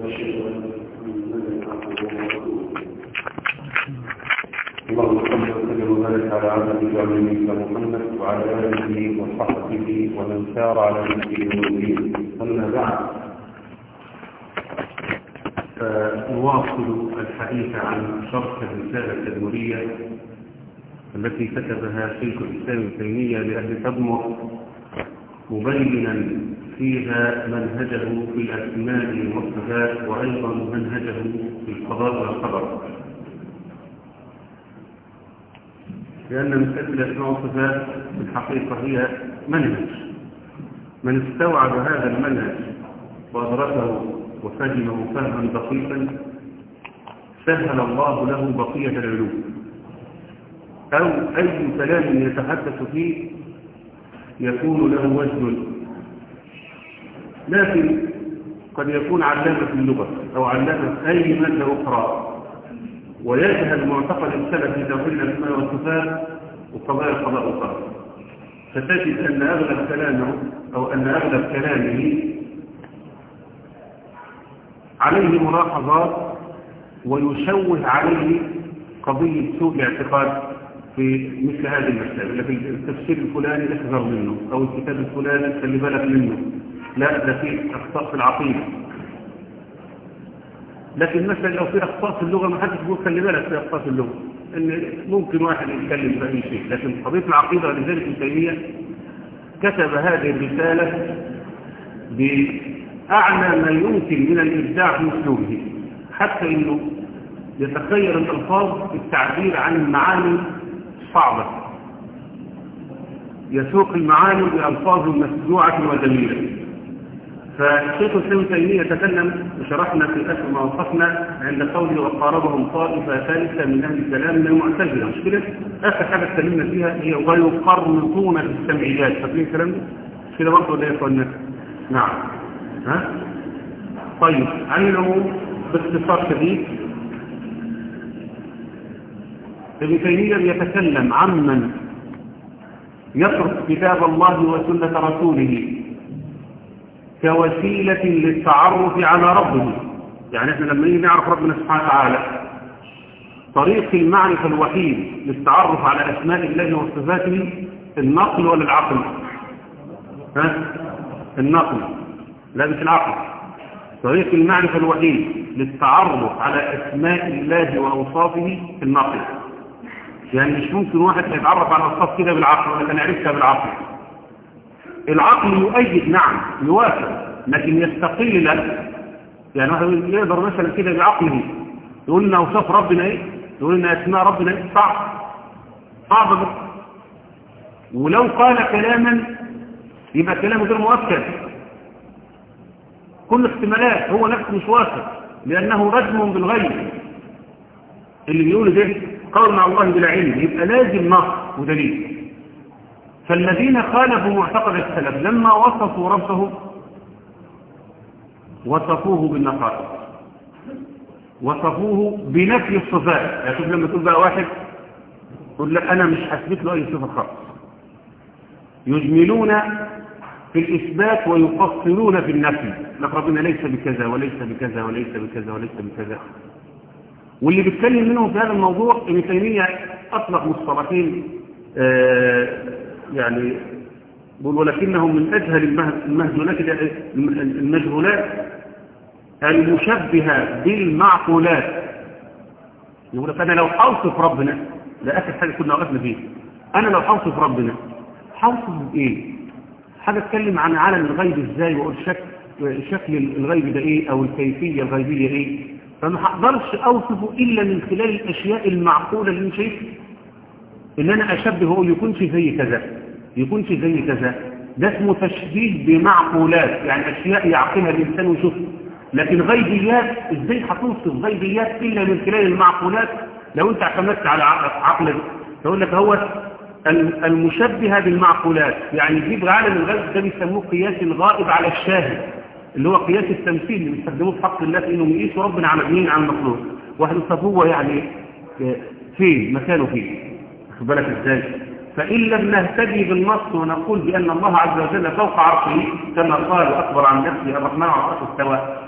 وأشهد أن محمدا عبده ورسوله اللهم صل وسلم وبارك على عبدك ونبيك محمد وعلى آله وصحبه ومن سار على نهجه ودين أما بعد فنواصل الحديث عن شرح الرسالة التدمرية التي كتبها شيخ الإسلام ابن تيمية لأهل تدمر مبينا فيها منهجه في الأسماء والصفات وأيضا منهجه في القضاء والقدر لأن مسألة الأسماء والصفات في الحقيقة هي منهج من استوعب هذا المنهج وأدركه وفهمه فهما دقيقا سهل الله له بقية العلوم أو أي كلام يتحدث فيه يكون له وجه لكن قد يكون علامة اللغة أو علامة أي مادة أخرى ويجهل معتقد السلف في توحيد الأسماء والصفات وقضايا القضاء والقدر فتجد أن أغلب كلامه أو أن أغلب كلامه عليه ملاحظات ويشوه عليه قضية سوء الاعتقاد في مثل هذه المسائل لكن التفسير الفلاني احذر منه أو الكتاب الفلاني خلي بالك منه لا ده في أخطاء في العقيدة لكن مثلا لو في أخطاء في اللغة ما حدش يقول خلي بالك في أخطاء في اللغة إن ممكن واحد يتكلم في أي شيء لكن قضية العقيدة ولذلك ابن تيمية كتب هذه الرسالة بأعلى ما يمكن من الإبداع في أسلوبه حتى إنه يتخير الألفاظ في التعبير عن المعاني صعبة يسوق المعاني بألفاظ مسجوعة وجميلة فالشيخ الإسلام تيمية تكلم وشرحنا في آخر ما وصفنا عند قوله وقاربهم طائفة ثالثة من أهل الكلام من المعتزلة مش كده؟ آخر حاجة اتكلمنا فيها هي ويقرنطون في السمعيات فاكرين الكلام ده؟ مش كده برضه ولا يا إخوانا؟ نعم ها؟ طيب عن العموم باختصار شديد ابن تيمية يتكلم عمن يترك كتاب الله وسنة رسوله كوسيلة للتعرف على ربه يعني احنا لما نيجي نعرف ربنا سبحانه وتعالى طريق المعرفة الوحيد للتعرف على أسماء الله وصفاته النقل ولا العقل ها النقل لا مش العقل طريق المعرفة الوحيد للتعرف على أسماء الله وأوصافه النقل يعني مش ممكن واحد يتعرف على الأوصاف كده بالعقل ولا كان يعرفها بالعقل العقل يؤيد نعم يوافق لكن يستقل له يعني واحد يقدر مثلا كده بعقله يقول لنا اوصاف ربنا ايه يقول لنا اسماء ربنا ايه صعب صعب بس ولو قال كلاما يبقى كلامه غير مؤكد كل احتمالات هو نفسه مش واثق لانه رجم بالغيب اللي بيقول ده قول مع الله بلا علم يبقى لازم نص ودليل فالذين خالفوا معتقد السلف لما وصفوا ربه وصفوه بالنقائص وصفوه بنفي الصفات يعني شوف لما تقول بقى واحد يقول لك انا مش هثبت له اي صفه خالص يجملون في الاثبات ويفصلون في النفي لك ربنا ليس بكذا وليس بكذا وليس بكذا وليس بكذا واللي بيتكلم منهم في هذا الموضوع ابن تيميه اطلق مصطلحين آه يعني بقول ولكنهم من أجهل المهزولات المجهولات المشبهة بالمعقولات يقول لك أنا لو حوصف ربنا ده آخر حاجة كنا وقفنا فيه أنا لو حوصف ربنا حوصف بإيه حاجة اتكلم عن عالم الغيب إزاي وأقول شكل شكل الغيب ده إيه أو الكيفية الغيبية إيه فما هقدرش أوصفه إلا من خلال الأشياء المعقولة اللي أنا شايفها ان انا اشبه اقول يكونش زي كذا يكونش زي كذا ده اسمه تشبيه بمعقولات يعني اشياء يعقلها الانسان ويشوفها لكن غيبيات ازاي هتوصف غيبيات الا من خلال المعقولات لو انت اعتمدت على عقلك تقول لك هو المشبهه بالمعقولات يعني يجيب عالم الغيب ده بيسموه قياس الغائب على الشاهد اللي هو قياس التمثيل اللي بيستخدموه في حق الله في انهم يقيسوا ربنا على مين على المخلوق واحد هو يعني فين مكانه فين خد بالك ازاي فإن لم نهتدي بالنص ونقول بأن الله عز وجل فوق عرشه كما قال أكبر عن نفسه الرحمن عرشه استوى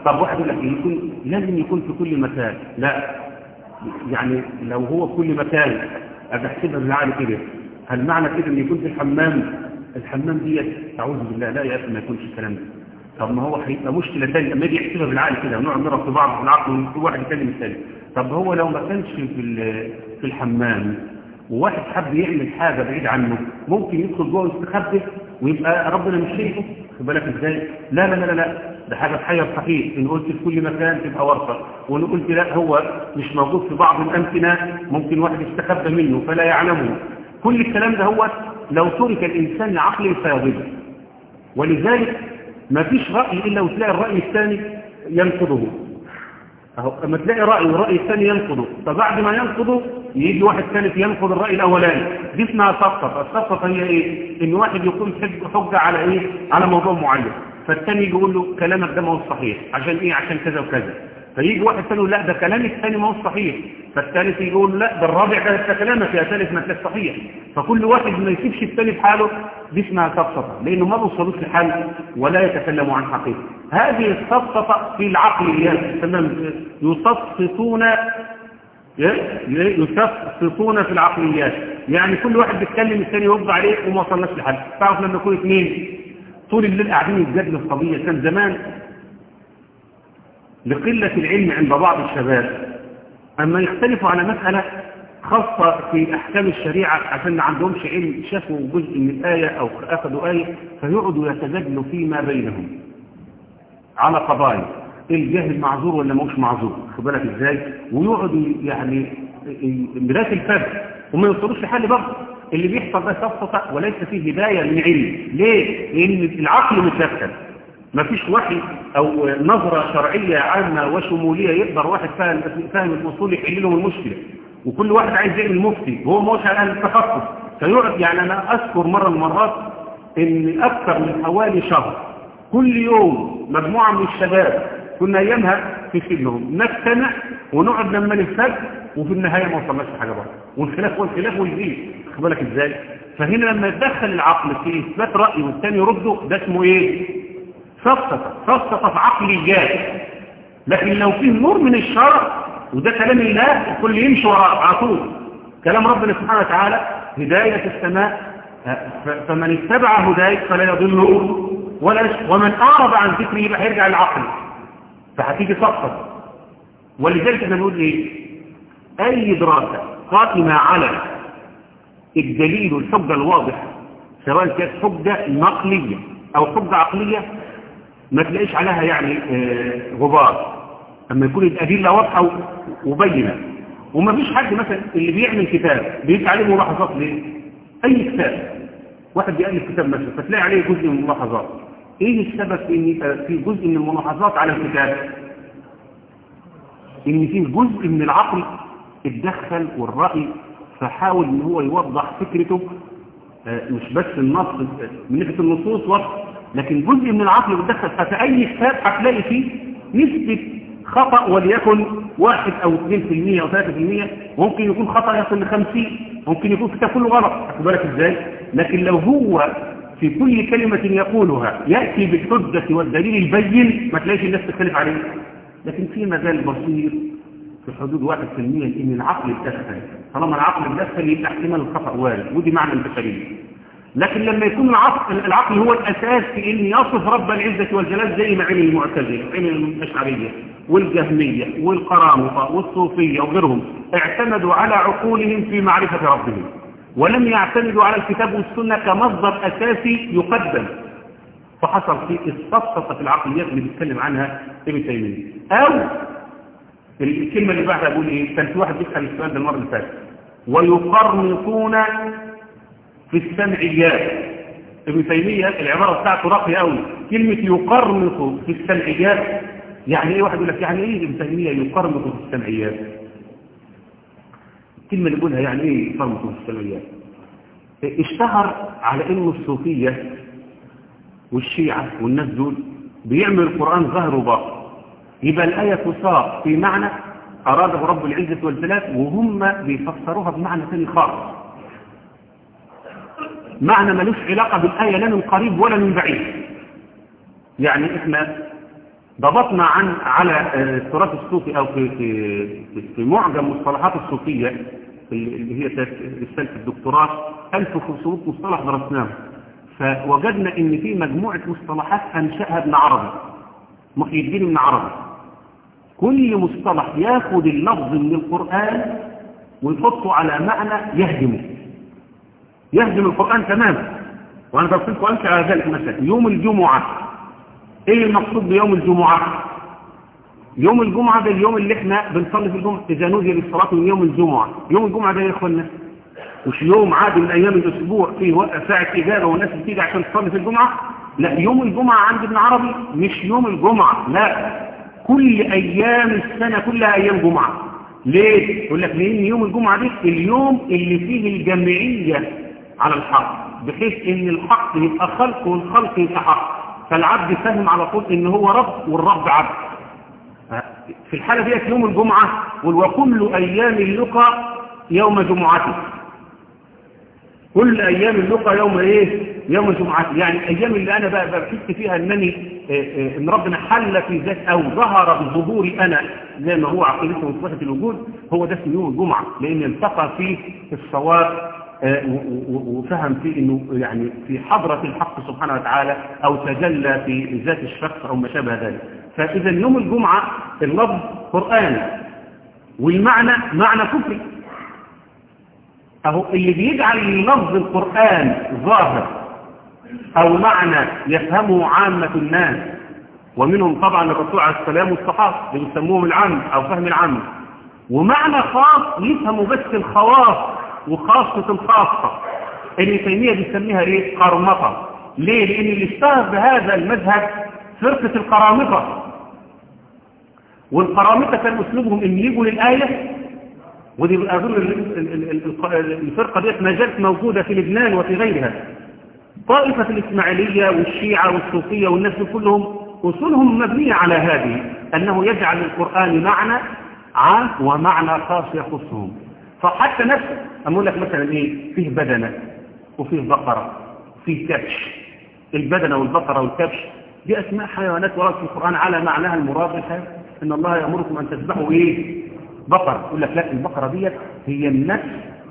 طب واحد يقول لك يكون لازم يكون في كل مكان لا يعني لو هو في كل مكان أبحسبها بالعقل كده هل معنى كده ان يكون في الحمام الحمام ديت اعوذ بالله لا يا اخي ما يكونش الكلام ده طب ما هو هيبقى مشكله ثانيه لما يجي يحسبها بالعقل كده ونقعد نضرب في بعض في العقل وكل واحد يكلم الثاني طب هو لو ما كانش في في الحمام وواحد حب يعمل حاجه بعيد عنه ممكن يدخل جوه ويستخبى ويبقى ربنا مش شايفه خد بالك ازاي لا لا لا لا ده حاجه تحير صحيح ان قلت في كل مكان تبقى ورطه وان قلت لا هو مش موجود في بعض الامكنه ممكن واحد يستخبى منه فلا يعلمه كل الكلام ده هو لو ترك الإنسان لعقله سيضل ولذلك ما فيش رأي إلا وتلاقي الرأي الثاني ينقضه أهو اما تلاقي رأي والرأي الثاني ينقضه فبعد ما ينقضه يجي واحد ثالث ينقض الرأي الأولاني دي اسمها صفقة الصفقة هي إيه؟ إن واحد يكون حجة على إيه؟ على موضوع معين فالثاني يجي يقول له كلامك ده ما هو صحيح عشان إيه؟ عشان كذا وكذا فيجي واحد ثاني لا ده كلام الثاني ما هو صحيح فالثالث يقول لا ده الرابع ده كلامك يا ثالث ما كانش صحيح فكل واحد ما يسيبش الثاني في حاله دي اسمها سفسطه لانه ما بيوصلوش لحل ولا يتكلموا عن حقيقه هذه السفسطه في العقليات تمام يسفسطون يسفسطون في العقليات يعني كل واحد بيتكلم الثاني يرد عليه وما وصلناش لحل تعرف لما يكون اثنين طول الليل قاعدين يتجادلوا في قضيه كان زمان لقلة العلم عند بعض الشباب أما يختلفوا على مسألة خاصة في أحكام الشريعة عشان ما عندهمش علم شافوا جزء من الآية أو أخذوا آية فيقعدوا يتجادلوا فيما بينهم على قضايا الجاهل معذور ولا مش معذور خد بالك ازاي ويقعدوا يعني مراس الفرق وما يوصلوش لحل برضه اللي بيحصل ده سفسطة وليس فيه هداية من علم ليه؟ لأن العقل متدخل ما فيش وحي او نظرة شرعية عامة وشمولية يقدر واحد فاهم فاهم الاصول يحل لهم المشكلة وكل واحد عايز يعمل مفتي وهو مش على التخصص فيقعد يعني انا اذكر مرة من المرات ان اكثر من حوالي شهر كل يوم مجموعة من الشباب كنا ايامها في سجنهم نجتمع ونقعد لما نفسد وفي النهاية ما وصلناش لحاجة برضه والخلاف والخلاف والزيد خد بالك ازاي فهنا لما يتدخل العقل في اثبات رأي والثاني يرده ده اسمه ايه سقطة سقطة في عقليات لكن لو فيه نور من الشرع وده كلام الله الكل يمشي وراه على طول كلام ربنا سبحانه وتعالى هداية السماء فمن اتبع هداية فلا يضل ولا ومن أعرض عن ذكره يبقى هيرجع للعقل فهتيجي سقطة ولذلك احنا بنقول ايه اي دراسة قائمة على الدليل والحجة الواضح سواء كانت حجة نقلية او حجة عقلية ما تلاقيش عليها يعني غبار اما يكون الادله واضحه وبينه وما فيش حد مثلا اللي بيعمل كتاب بيجي عليه ملاحظات ليه اي كتاب واحد بيالف كتاب مثلا فتلاقي عليه جزء من الملاحظات ايه السبب في ان في جزء من الملاحظات على الكتاب ان في جزء من العقل اتدخل والراي فحاول ان هو يوضح فكرته مش بس النص من ناحيه النصوص وضح لكن جزء من العقل بتدخل ففي اي كتاب هتلاقي فيه نسبة خطأ وليكن واحد او 2% او 3% ممكن يكون خطأ يصل ل 50 ممكن يكون كتاب كله غلط خد بالك ازاي لكن لو هو في كل كلمة يقولها يأتي بالحجة والدليل البين ما تلاقيش الناس تختلف عليه لكن في مجال بسيط في حدود 1% ان العقل يتدخل طالما العقل يتدخل يبقى احتمال الخطأ وارد ودي معنى البشرية لكن لما يكون العقل, العقل هو الأساس في أن يصف رب العزة والجلال زي ما علم المعتزلة علم الأشعرية والجهمية والقرامطة والصوفية وغيرهم اعتمدوا على عقولهم في معرفة ربهم ولم يعتمدوا على الكتاب والسنة كمصدر أساسي يقدم فحصل في السقطة في العقليات اللي بيتكلم عنها ابن تيمية أو الكلمة اللي بعدها بقول إيه كان في واحد بيسأل السؤال ده المرة اللي فاتت ويقرنطون في السمعيات ابن تيمية العبارة بتاعته راقية قوي كلمة يقرنط في السمعيات يعني ايه واحد يقول لك يعني ايه ابن تيمية يقرنط في السمعيات الكلمة اللي بقولها يعني ايه يقرنط في السمعيات اشتهر على انه الصوفية والشيعة والناس دول بيعمل القرآن ظاهر وباطن يبقى الآية تساق في معنى أراده رب العزة والجلال وهم بيفسروها بمعنى ثاني خالص معنى ملوش علاقة بالآية لا من قريب ولا من بعيد يعني احنا ضبطنا عن على التراث الصوفي او في في في معجم مصطلحات الصوفيه اللي هي رساله الدكتوراه 1500 مصطلح درسناه فوجدنا ان في مجموعه مصطلحات انشاها ابن عربي محي الدين ابن عربي كل مصطلح ياخد اللفظ من القران ويحطه على معنى يهدمه يهدم القران تماما وانا ضربت لكم امثله على ذلك مثلا يوم الجمعه ايه المقصود بيوم الجمعة يوم الجمعة ده اليوم اللي احنا بنصلي في الجمعة اذا نودي للصلاة من يوم الجمعة يوم الجمعة ده يا اخوانا مش يوم عادي من ايام الاسبوع فيه ساعة اجابة والناس بتيجي عشان تصلي في الجمعة لا يوم الجمعة عند ابن عربي مش يوم الجمعة لا كل ايام السنة كلها ايام جمعة ليه؟ يقول لك لان يوم الجمعة دي اليوم اللي فيه الجمعية على الحق بحيث ان الحق يبقى خلق والخلق يبقى حق فالعبد فهم على طول ان هو رب والرب عبد في الحالة ديت يوم الجمعة وكل ايام اللقى يوم جمعته كل ايام اللقى يوم ايه يوم جمعته يعني الايام اللي انا بقى بحس فيها انني ان ربنا حل في ذات او ظهر بظهوري انا زي ما هو عقيدته وصفة الوجود هو ده اسمه يوم الجمعة لان التقى فيه الصواب وفهم فيه انه يعني في حضرة الحق سبحانه وتعالى او تجلى في ذات الشخص او ما شابه ذلك فاذا يوم الجمعة اللفظ قرآني والمعنى معنى كفري اهو اللي بيجعل لفظ القرآن ظاهر او معنى يفهمه عامة الناس ومنهم طبعا الرسول عليه السلام والصحابة اللي بيسموهم العام او فهم العام ومعنى خاص يفهموا بس الخواص وخاصة الخاصة ابن تيمية بيسميها ايه قرمطة ليه لان اللي اشتهر بهذا المذهب فرقة القرامطة والقرامطة كان اسلوبهم ان يجوا للآية ودي اظن الفرقة ديت ما زالت موجودة في لبنان وفي غيرها طائفة الاسماعيلية والشيعة والصوفية والناس كلهم اصولهم مبنية على هذه انه يجعل القرآن معنى عام ومعنى خاص يخصهم فحتى نفسه أقول لك مثلا إيه فيه بدنة وفيه بقرة فيه كبش البدنة والبقرة والكبش دي أسماء حيوانات ورد في القرآن على معناها المراد إن الله يأمركم أن تذبحوا إيه بقرة يقول لك لا البقرة ديت هي النفس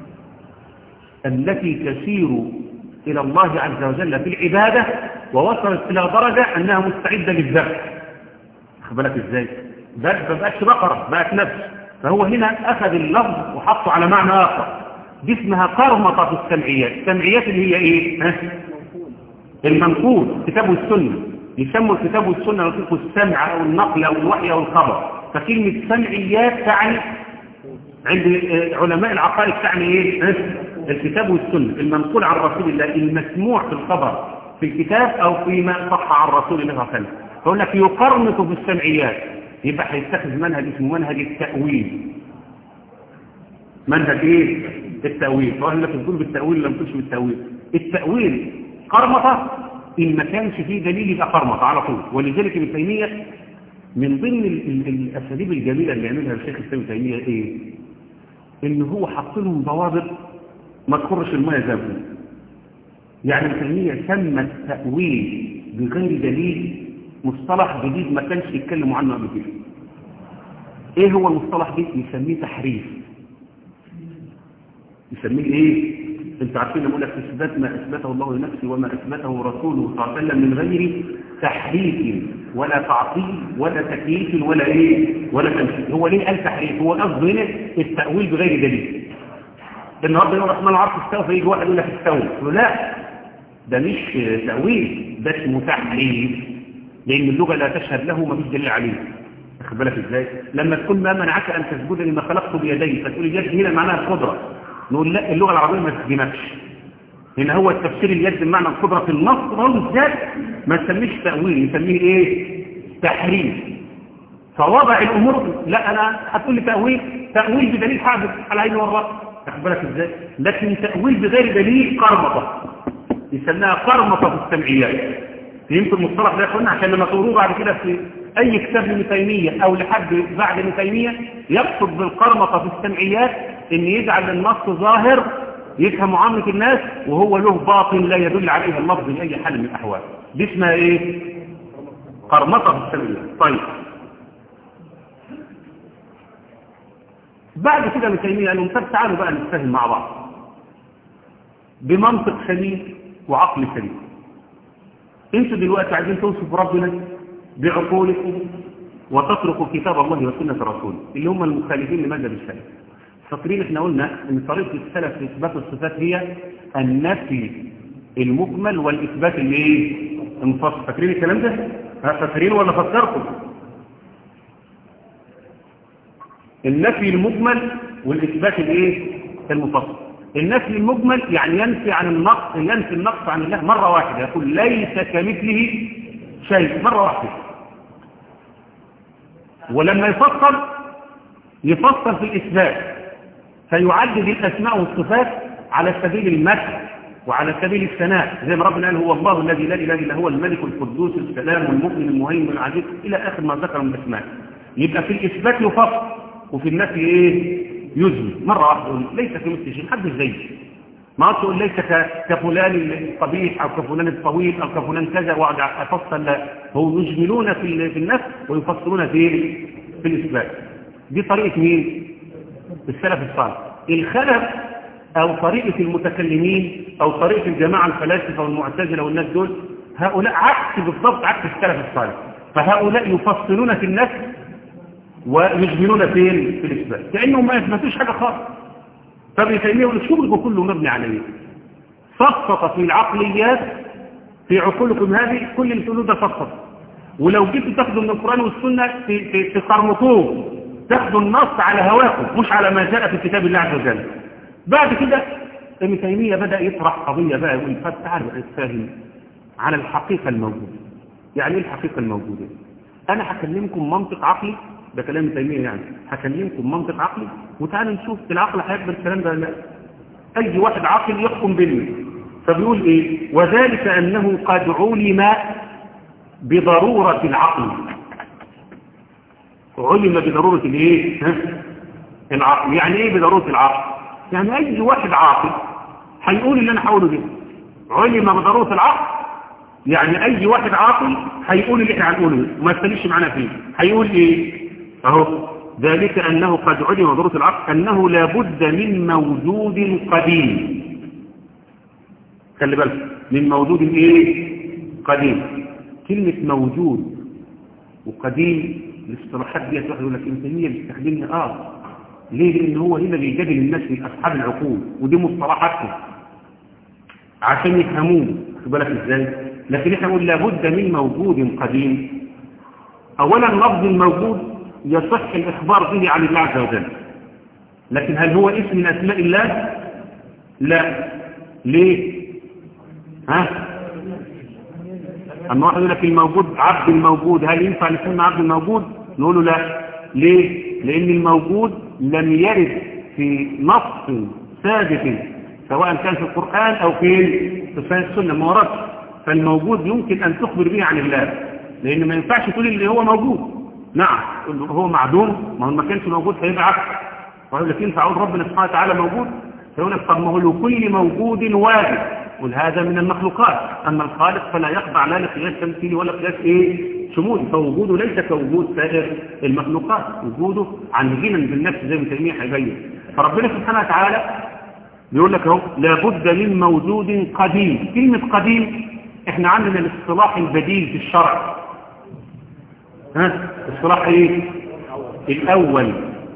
التي تسير إلى الله عز وجل في العبادة ووصلت إلى درجة أنها مستعدة للذبح خد بالك إزاي ده ما بقتش بقرة بقت نفس فهو هنا أخذ اللفظ وحطه على معنى آخر دي اسمها قرمطة في السمعيات السمعيات اللي هي إيه ها؟ المنقول كتاب والسنة يسموا الكتاب والسنة يطلقوا السمع أو النقل أو الوحي أو الخبر فكلمة سمعيات تعني عند علماء العقائد تعني إيه ها؟ الكتاب والسنة المنقول عن رسول الله المسموع في الخبر في الكتاب أو فيما صح عن رسول الله صلى الله عليه وسلم فقول لك يقرمط في السمعيات يبقى هيتخذ منهج اسمه منهج التأويل منهج ايه التأويل فقال لك تقول بالتأويل لم تقولش بالتأويل التأويل قرمطة إن ما كانش فيه دليل يبقى قرمطة على طول ولذلك ابن تيمية من ضمن الأساليب الجميلة اللي يعملها الشيخ ابن تيمية ايه ان هو حط لهم ضوابط ما تخرش المية زابون يعني ابن تيمية سمى التأويل بغير دليل مصطلح جديد ما كانش يتكلموا عنه قبل كده ايه هو المصطلح ده يسميه تحريف يسميه ايه انتوا عارفين لما اقول لك اثبات ما اثبته الله لنفسه وما اثبته رسوله صلى الله عليه وسلم من غير تحريف ولا تعطيل ولا تكييف ولا ايه ولا تمثيل هو ليه قال تحريف هو قصده هنا التاويل بغير دليل النهارده يوم الرحمن العرش استوى فيجي واحد يقول لك استوى يقول لا ده مش تاويل ده اسمه تحريف لأن اللغة لا تشهد له ما فيش دليل عليه واخد بالك ازاي لما تكون ما منعك أن تسجد لما خلقت بيدي فتقول اليد هنا معناها القدرة نقول لا اللغة العربية ما تسجمكش هنا هو التفسير اليد بمعنى القدرة في النص هو بالذات ما تسميش تأويل يسميه ايه تحريف فوضع الأمور لا أنا هتقول لي تأويل تأويل بدليل حادث على عيني والرأس واخد بالك ازاي لكن تأويل بغير دليل قرمطة يسميها قرمطة في السمعيات فهمت المصطلح ده يا اخوانا عشان لما تقولوه بعد كده في اي كتاب لابن تيميه او لحد بعد ابن تيميه يقصد بالقرمطه في السمعيات ان يجعل النص ظاهر يفهم عامه الناس وهو له باطن لا يدل عليه اللفظ باي حال من الاحوال دي اسمها ايه قرمطة في سبيل الله طيب بعد كده ابن تيميه قال لهم طب تعالوا بقى نتفاهم مع بعض بمنطق سليم وعقل سليم انتوا دلوقتي عايزين توصفوا ربنا بعقولكم وتتركوا كتاب الله وسنة رسوله اللي هم المخالفين لمذهب السلف فاكرين احنا قلنا ان طريقة السلف في اثبات الصفات هي النفي المجمل والاثبات اللي ايه المفصل فاكرين الكلام ده فاكرين ولا فكركم النفي المجمل والاثبات الايه المفصل النفي المجمل يعني ينفي عن النقص ينفي النقص عن الله مرة واحدة يقول ليس كمثله شيء مرة واحدة ولما يفصل يفصل في الإثبات فيعدد الأسماء والصفات على سبيل المدح وعلى سبيل الثناء زي ما ربنا قال هو الله الذي لا إله إلا هو الملك القدوس السلام المؤمن المهيمن العزيز إلى آخر ما ذكر من الأسماء يبقى في الإثبات يفصل وفي النفي إيه يزمي مرة واحدة ليس كمثل شيء حد زيه ما تقول ليس كفلان القبيح أو كفلان الطويل أو كفلان كذا وأقعد أفصل لا هو يجملون في في النفس ويفصلون في في الإثبات دي طريقة مين؟ السلف الصالح الخلف أو طريقة المتكلمين أو طريقة الجماعة الفلاسفة والمعتزلة والناس دول هؤلاء عكس بالضبط عكس السلف الصالح فهؤلاء يفصلون في النفس ويجملون فين في الإثبات كأنهم ما يثبتوش حاجة خالص فابن تيمية يقول شغلكم كله مبني على ايه فصط في العقليات في عقولكم هذه كل اللي تقولوه ده فصط ولو جيتوا تاخدوا من القرآن والسنة تقرمطوه تاخدوا النص على هواكم مش على ما جاء في كتاب الله عز وجل بعد كده ابن تيمية بدأ يطرح قضية بقى يقول فتعالوا نتفاهم على الحقيقة الموجودة يعني ايه الحقيقة الموجودة انا هكلمكم منطق عقلي ده كلام ابن تيمية يعني هكلمكم منطق عقلي وتعالوا نشوف العقل هيقبل الكلام ده لا اي واحد عاقل يحكم بيني فبيقول ايه وذلك انه قد علم بضرورة العقل علم بضرورة الايه العقل يعني ايه بضرورة العقل يعني اي واحد عاقل هيقول اللي انا هقوله ده علم بضرورة العقل يعني اي واحد عاقل هيقول اللي احنا هنقوله وما يستنيش معانا فيه هيقول ايه اهو ذلك انه قد علم بضرورة العقل انه لابد من موجود قديم خلي بالك من موجود ايه قديم كلمة موجود وقديم الاصطلاحات دي واحد يقول لك انسانية بيستخدمها اه ليه لان هو هنا بيجادل الناس من اصحاب العقول ودي مصطلحاتهم عشان يفهموه خد بالك ازاي لكن احنا نقول لابد من موجود قديم اولا لفظ الموجود يصح الاخبار به عن الله عز وجل لكن هل هو اسم من اسماء الله لا ليه ها اما واحد يقول لك الموجود عبد الموجود هل ينفع نسمى عبد الموجود نقول له لا ليه لان الموجود لم يرد في نص ثابت سواء كان في القرآن او في في السنة ما وردش فالموجود يمكن ان تخبر به عن الله لان ما ينفعش تقول اللي هو موجود نعم هو معدوم ما هو ما كانش موجود هيبقى عكس ويقول لك ينفع اقول ربنا سبحانه وتعالى موجود فيقول لك طب ما هو لكل موجود واجب قل هذا من المخلوقات اما الخالق فلا يخضع لا لقياس تمثيلي ولا قياس ايه شمولي فوجوده ليس كوجود سائر المخلوقات وجوده عن جنا بالنفس زي ما تيميه هيبين فربنا سبحانه وتعالى بيقول لك اهو لابد من موجود قديم كلمه قديم احنا عندنا الاصطلاح البديل في الشرع ها اصطلاح ايه الاول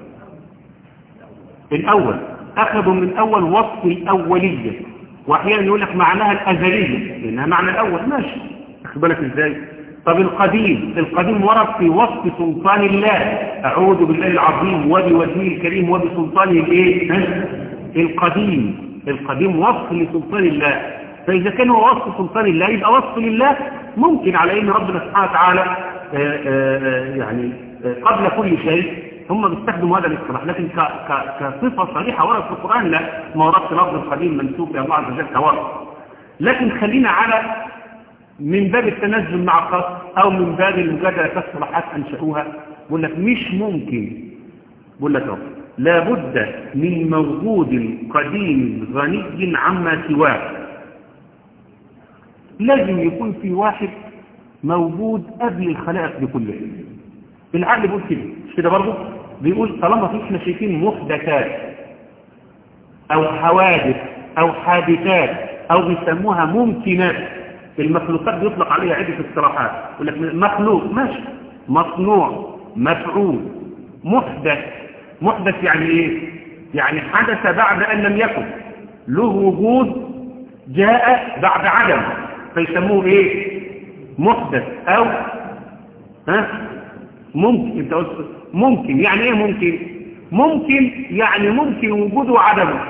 الاول اخذوا من اول وصف الاوليه واحيانا يقول لك معناها الازليه لانها معنى الاول ماشي اخد بالك ازاي طب القديم القديم ورد في وصف سلطان الله اعوذ بالله العظيم وبوجهه الكريم وبسلطانه الايه القديم القديم وصف لسلطان الله فاذا كان هو وصف سلطان الله يبقى وصف لله ممكن على ان ربنا سبحانه وتعالى آآ آآ يعني قبل كل شيء هم بيستخدموا هذا الاصطلاح لكن ك ك كصفه صريحه وردت في القران لا ما وردش لفظ القديم منسوب الى الله عز وجل كورد لكن خلينا على من باب التنزل مع خاص او من باب المجادله كاصطلاحات انشأوها بقول لك مش ممكن بقول لك اهو لابد من موجود قديم غني عما سواه لازم يكون في واحد موجود قبل الخلائق دي كلها العقل بيقول كده مش كده برضه بيقول طالما في احنا شايفين محدثات او حوادث او حادثات او بيسموها ممكنات المخلوقات بيطلق عليها عدة اصطلاحات يقول لك مخلوق ماشي مصنوع مفعول محدث محدث يعني ايه يعني حدث بعد ان لم يكن له وجود جاء بعد عدم فيسموه ايه محدث او ها ممكن انت قلت ممكن يعني ايه ممكن ممكن يعني ممكن وجوده وعدمه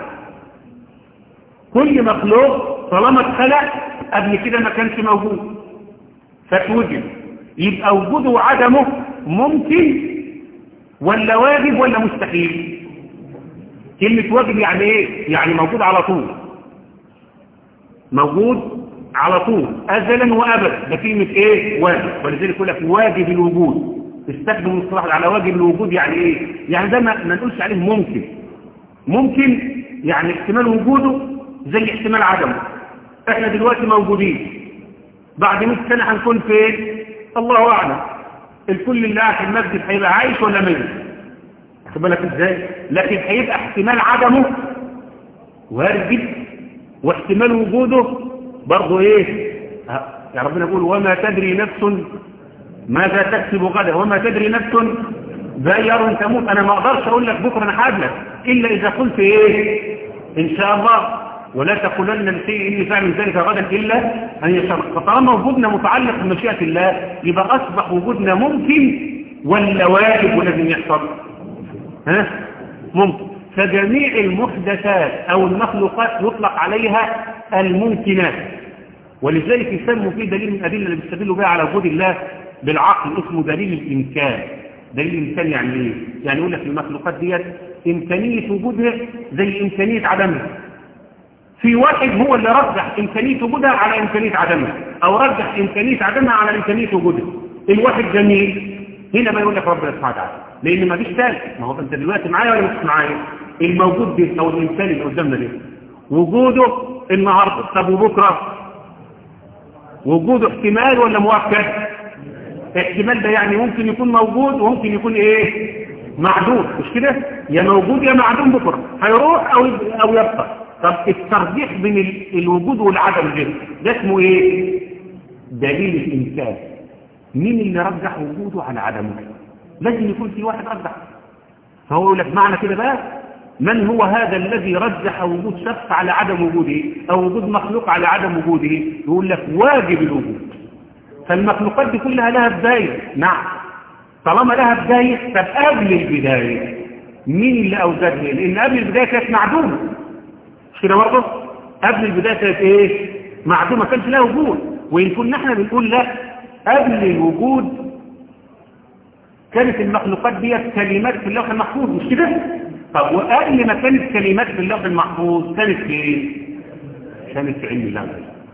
كل مخلوق طالما اتخلق قبل كده ما كانش موجود فتوجد يبقى وجوده وعدمه ممكن ولا واجب ولا مستحيل كلمة واجب يعني ايه يعني موجود على طول موجود على طول ازلا وابدا ده كلمة ايه واجب ولذلك يقول لك واجب الوجود استخدم المصطلح على واجب الوجود يعني ايه يعني ده ما نقولش عليه ممكن ممكن يعني احتمال وجوده زي احتمال عدمه احنا دلوقتي موجودين بعد 100 سنة هنكون فين الله اعلم الكل اللي قاعد في المسجد هيبقى عايش ولا ميت خد بالك ازاي لكن هيبقى احتمال عدمه وارد جدا واحتمال وجوده برضه ايه يا ربنا يقول وما تدري نفس ماذا تكسب غدا وما تدري نفس بأي تموت انا ما اقدرش اقول لك بكره انا هقابلك الا اذا قلت ايه ان شاء الله ولا تقولن لشيء اني فاعل ذلك غدا الا ان يشاء فطالما وجودنا متعلق بمشيئه الله يبقى اصبح وجودنا ممكن ولا واجب ولازم يحصل ها ممكن فجميع المحدثات او المخلوقات يطلق عليها الممكنات ولذلك يسموا فيه دليل من الادله اللي بيستدلوا بها على وجود الله بالعقل اسمه دليل الامكان دليل الامكان يعني ايه يعني يقول لك المخلوقات ديت امكانيه وجودها زي امكانيه عدمها في واحد هو اللي رجح إمكانية وجودها على إمكانية عدمها أو رجح إمكانية عدمها على إمكانية وجودها الواحد جميل هنا ما يقول لك ربنا سبحانه وتعالى لأن ما فيش ثالث ما هو أنت دلوقتي معايا ولا مش معايا الموجود ده أو الإنسان اللي قدامنا ده وجوده النهاردة طب وبكرة وجوده احتمال ولا مؤكد احتمال ده يعني ممكن يكون موجود وممكن يكون ايه معدوم مش كده يا موجود يا معدوم بكرة هيروح أو أو يبقى طب الترجيح بين الوجود والعدم ده ده اسمه ايه دليل الامكان مين اللي رجح وجوده على عدمه لازم يكون في واحد رجح فهو يقول لك معنى كده بقى من هو هذا الذي رجح وجود شخص على عدم وجوده او وجود مخلوق على عدم وجوده يقول لك واجب الوجود فالمخلوقات دي كلها لها بدايه نعم طالما لها بدايه طب قبل البدايه مين اللي اوجدها لان قبل البدايه كانت معدومه مش كده برضه قبل البداية كانت ايه معدومة كانش لها وجود وإن كنا احنا بنقول لا قبل الوجود كانت المخلوقات دي كلمات في اللوح المحفوظ مش كده طب وقبل ما كانت كلمات في اللوح المحفوظ كانت في ايه كانت في علم الله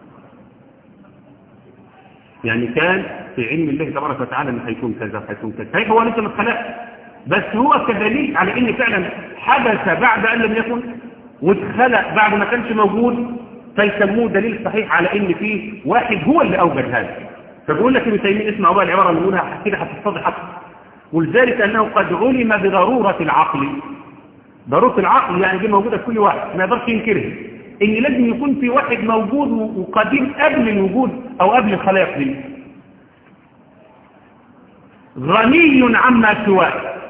يعني كان في علم الله تبارك وتعالى ان هيكون كذا وهيكون كذا هي هو لسه متخلق بس هو كدليل على ان فعلا حدث بعد ان لم يكن واتخلق بعد ما كانش موجود فيسموه دليل صحيح على ان في واحد هو اللي اوجد هذا فبقول لك ابن تيميه اسمع بقى العباره اللي بنقولها كده هتتضح اكتر ولذلك انه قد علم بضروره العقل ضروره العقل يعني دي موجوده في كل واحد ما يقدرش ينكرها ان لازم يكون في واحد موجود وقديم قبل الوجود او قبل الخلائق دي غني عما سواه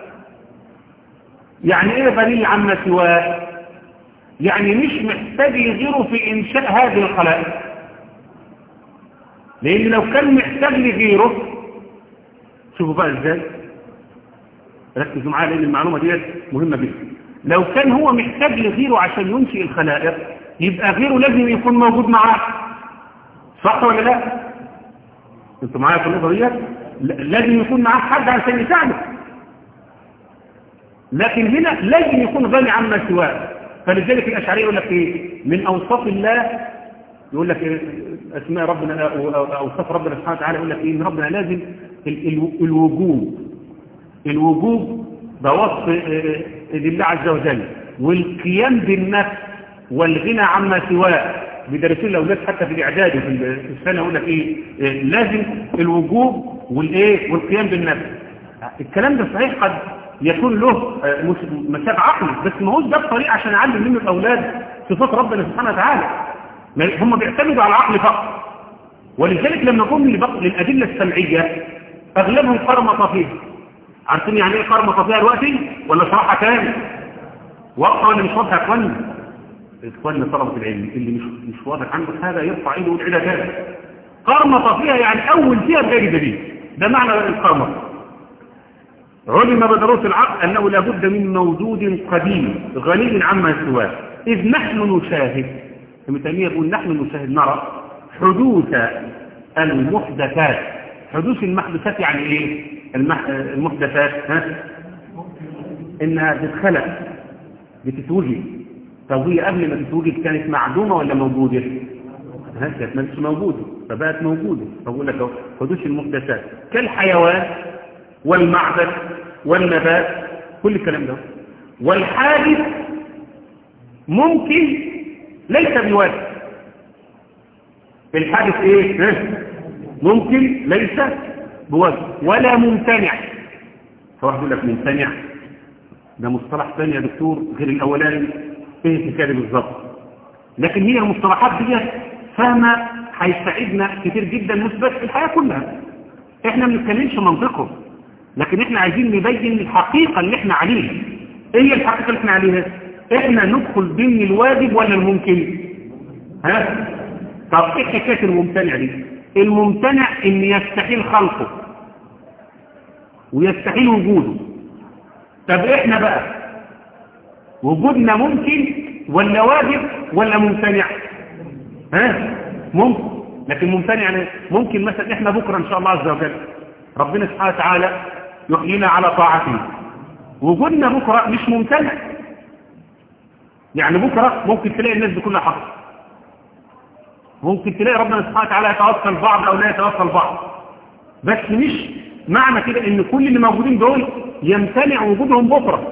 يعني ايه غني عما سواه يعني مش محتاج لغيره في إنشاء هذه الخلائق لأن لو كان محتاج لغيره شوفوا بقى إزاي ركزوا معايا لأن المعلومة دي مهمة جدا لو كان هو محتاج لغيره عشان ينشئ الخلائق يبقى غيره لازم يكون موجود معاه صح ولا لا انتوا معايا في النقطة دي لازم يكون معاه حد عشان يساعده لكن هنا لازم يكون غني عما سواه فلذلك الأشعري يقول لك إيه من أوصاف الله يقول لك إيه أسماء ربنا أوصاف ربنا سبحانه وتعالى يقول لك إيه إن ربنا لازم الوجوب الوجوب ده وصف لله عز وجل والقيام بالنفس والغنى عما سواه بيدرسوا الاولاد حتى في الاعداد وفي السنه يقول لك ايه إيه، لازم الوجوب والايه والقيام بالنفس الكلام ده صحيح قد يكون له آه، مس- مساب عقلي بس ما هوش ده الطريق عشان اعلم منه الاولاد صفات ربنا سبحانه وتعالى ما- هم بيعتمدوا على العقل فقط ولذلك لما جم لبق- للادله السمعيه اغلبهم قرمط فيها عارفين يعني ايه قرمط فيها دلوقتي ولا شرحها تاني واضحه ولا مش واضحه يا اخوانا اخواننا طلبه العلم اللي مش مش واضح عنده حاجه يرفع ايده ويقول عيدها تاني قرمط فيها يعني اول فيها بغير دليل ده معنى القرمط علم بدروس العقل أنه لابد من موجود قديم غني عما سواه إذ نحن نشاهد ابن تيمية يقول نحن نشاهد نرى حدوث المحدثات حدوث المحدثات يعني إيه المح... المحدثات ها؟ إنها تتخلق بتتوجد طب هي قبل ما تتوجد كانت معدومة ولا موجودة ها كانت مش موجودة فبقت موجودة فبقول لك أهو حدوث المحدثات كالحيوان والمعبد والنبات كل الكلام ده والحادث ممكن ليس بواجب الحادث ايه ها؟ ممكن ليس بواجب ولا ممتنع فواحد يقول لك ممتنع ده مصطلح ثاني يا دكتور غير الاولاني ايه الحكايه دي بالظبط لكن هي المصطلحات دي فاهمه هيساعدنا كتير جدا مش بس في الحياه كلها احنا ما بنتكلمش منطقه لكن احنا عايزين نبين الحقيقه اللي احنا عليها ايه هي الحقيقه اللي احنا عليها احنا ندخل ضمن الواجب ولا الممكن ها طب ايه حكايه الممتنع دي الممتنع ان يستحيل خلقه ويستحيل وجوده طب احنا بقى وجودنا ممكن ولا واجب ولا ممتنع ها ممكن لكن ممتنع يعني ممكن مثلا احنا بكره ان شاء الله عز وجل ربنا سبحانه وتعالى يحيينا على طاعته وجودنا بكره مش ممتنع يعني بكره ممكن تلاقي الناس دي كلها حق ممكن تلاقي ربنا سبحانه وتعالى يتوصل بعض او لا يتوصل بعض بس مش معنى كده ان كل اللي موجودين دول يمتنع وجودهم بكره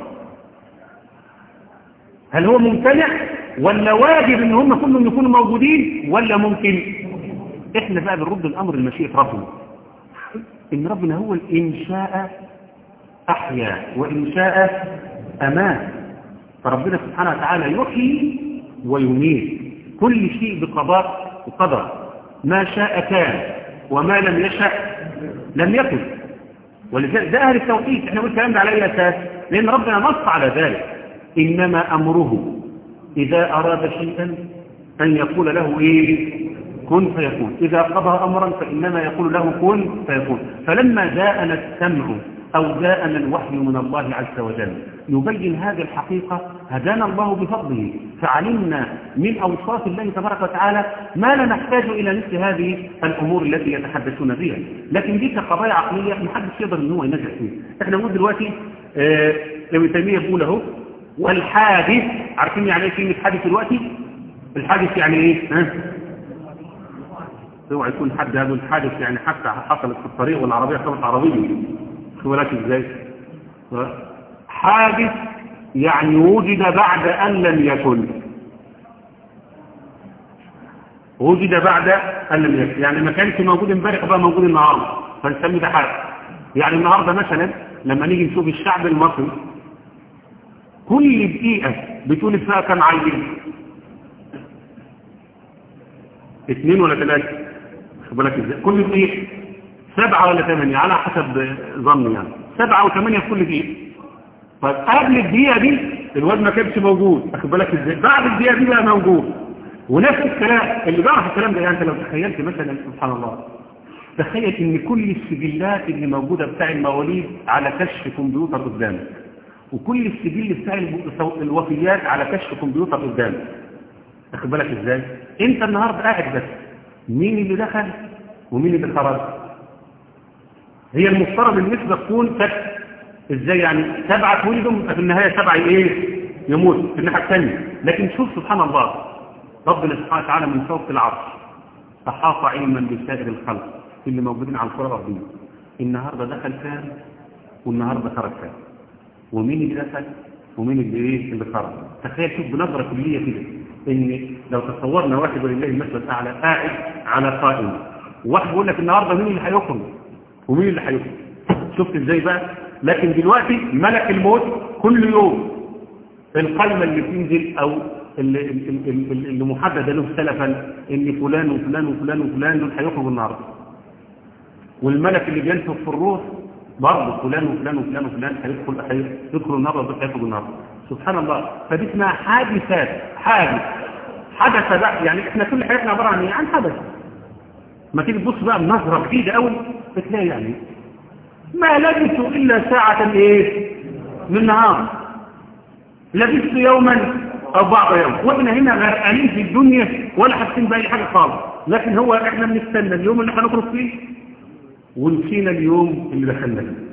هل هو ممتنع ولا واجب ان هم كلهم يكونوا موجودين ولا ممكن احنا بقى بنرد الامر لمشيئه ربنا ان ربنا هو ان شاء احيا وان شاء امات فربنا سبحانه وتعالى يحيي ويميت كل شيء بقضاء وقدر ما شاء كان وما لم يشاء لم يكن ولذلك ده اهل التوحيد احنا قلنا الكلام ده على اي اساس لان ربنا نص على ذلك انما امره اذا اراد شيئا ان يقول له ايه كن فيكون إذا قضى أمرا فإنما يقول له كن فيكون فلما جاءنا السمع أو جاءنا الوحي من الله عز وجل يبين هذه الحقيقة هدانا الله بفضله فعلمنا من أوصاف الله تبارك وتعالى ما لا نحتاج إلى مثل هذه الأمور التي يتحدثون بها لكن دي كقضايا عقلية محدش يقدر أن هو ينجح فيها احنا نقول دلوقتي آه ابن تيمية بيقول اهو والحادث عارفين يعني ايه كلمة حادث دلوقتي الحادث يعني ايه ها اوعى يكون حد هذا الحادث يعني حتى حصلت في الطريق والعربية كانت عربية شو بالك ازاي حادث يعني وجد بعد أن لم يكن وجد بعد أن لم يكن يعني ما كانش موجود امبارح بقى موجود النهاردة فنسمي ده حادث يعني النهاردة مثلا لما نيجي نشوف الشعب المصري كل دقيقة بتقول فيها كم عيل اثنين ولا ثلاثة خد بالك ازاي كل دقيقة سبعة ولا ثمانية على حسب ظني يعني سبعة وثمانية في كل دقيقة طيب قبل الدقيقة دي الواد ما كانش موجود واخد بالك ازاي بعد الدقيقة دي بقى موجود ونفس الكلام اللي بيعرف الكلام ده يعني انت لو تخيلت مثلا سبحان الله تخيل ان كل السجلات اللي موجودة بتاع المواليد على كشف كمبيوتر قدامك وكل السجل بتاع الوفيات على كشف كمبيوتر قدامك واخد بالك ازاي انت النهارده قاعد بس مين اللي دخل ومين اللي خرج هي المفترض النسبة تكون ست ازاي يعني سبعة ولدهم في النهاية سبعة ايه يموت في الناحية الثانية لكن شوف سبحان الله ربنا سبحانه وتعالى من فوق العرش أحاط علما بسائر الخلق اللي موجودين على الكرة الأرضية النهاردة دخل كام والنهاردة خرج كام ومين اللي دخل ومين اللي ايه اللي خرج تخيل شوف بنظرة كلية كده ان لو تصورنا واحد ولله المثل الاعلى قاعد على قائم وواحد بيقول لك النهارده مين اللي هيخرج ومين اللي هيخرج شفت ازاي بقى لكن دلوقتي ملك الموت كل يوم القائمه اللي بتنزل او اللي, اللي, اللي محدده له سلفا ان فلان وفلان وفلان وفلان دول هيخرجوا النهارده والملك اللي بينفخ في الروح برضه فلان وفلان وفلان وفلان هيدخل هيدخل النار ودول هيخرجوا النار سبحان الله فدي اسمها حادثات حادث حدث بقى يعني احنا كل حياتنا عباره عن ايه عن حدث ما تيجي تبص بقى بنظره بعيده قوي بتلاقي يعني ما لبثوا الا ساعه ايه من نهار لبثت يوما او بعض يوم واحنا هنا غرقانين في الدنيا ولا حاسين باي حاجه خالص لكن هو احنا بنستنى اليوم اللي هنخرج فيه ونسينا اليوم اللي دخلنا فيه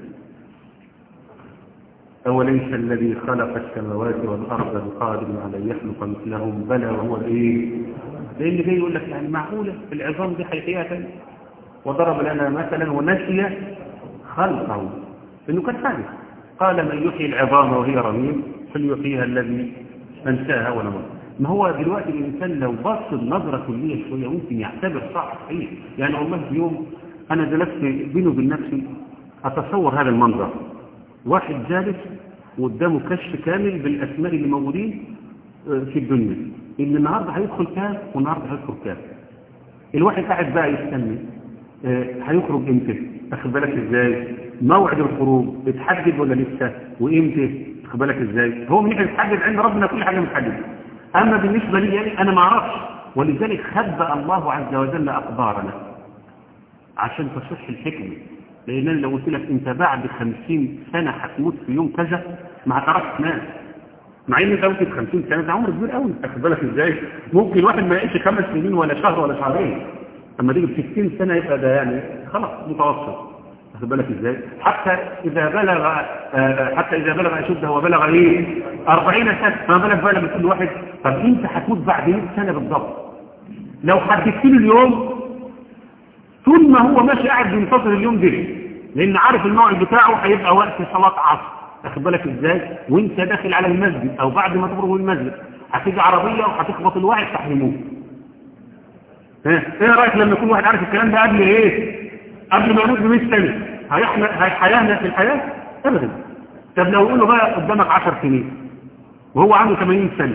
أوليس الذي خلق السماوات والأرض بقادر على أن يخلق مثلهم بلى وهو الإيه؟ لأن جاي يقول لك يعني معقولة العظام دي حيثية تانية وضرب لنا مثلا ونسي خلقه إنه كان حادث قال من يحيي العظام وهي رميم فليحييها الذي أنساها ولا مر ما هو دلوقتي الإنسان لو بص النظرة كلية شوية ممكن يعتبر صح صحيح يعني والله في يوم أنا جلست بيني وبين نفسي أتصور هذا المنظر واحد جالس وقدامه كشف كامل بالأسماء اللي موجودين في الدنيا اللي النهاردة هيدخل كام والنهاردة هيدخل كام الواحد قاعد بقى يستنى هيخرج امتى اخد بالك ازاي موعد الخروج اتحدد ولا لسه وامتى اخد بالك ازاي هو من يتحدد عند ربنا كل حاجه متحدده اما بالنسبه لي يعني انا ما اعرفش ولذلك خبأ الله عز وجل اقدارنا عشان تصح الحكمه لان انا لو قلت لك انت بعد خمسين سنه هتموت في يوم كذا ما هتعرفش تنام مع ان انت ممكن 50 سنه ده عمر كبير قوي اخد بالك ازاي ممكن واحد ما يعيش خمس سنين ولا شهر ولا شهرين اما تيجي ب 60 سنه يبقى ده يعني خلاص متوسط واخد بالك ازاي حتى اذا بلغ حتى اذا بلغ اشده وبلغ ايه 40 سنه ما بالك بقى لما تقول واحد طب انت هتموت بعد 100 سنه بالضبط لو حددت له اليوم طول ما هو ماشي قاعد بينتظر اليوم ده لان عارف الموعد بتاعه هيبقى وقت صلاه عصر واخد بالك ازاي وانت داخل على المسجد او بعد ما تخرج من المسجد هتيجي عربيه وهتخبط الواحد تحرموه ها ايه رايك لما يكون واحد عارف الكلام ده قبل ايه قبل ما يموت ب 100 سنه هيحيانا في الحياه ابدا طب لو يقول له بقى قدامك 10 سنين وهو عنده 80 سنه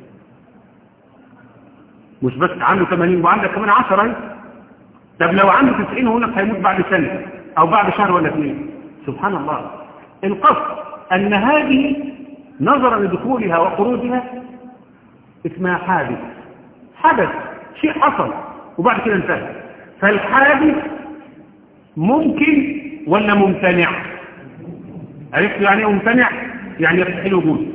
مش بس عنده 80 وعندك كمان 10 اهي طب لو عنده 90 ويقول لك هيموت بعد سنه او بعد شهر ولا اثنين سبحان الله القصد ان هذه نظرا لدخولها وخروجها اسمها حادث حدث شيء حصل وبعد كده انتهى فالحادث ممكن ولا ممتنع عرفت يعني ايه ممتنع يعني يستحيل وجود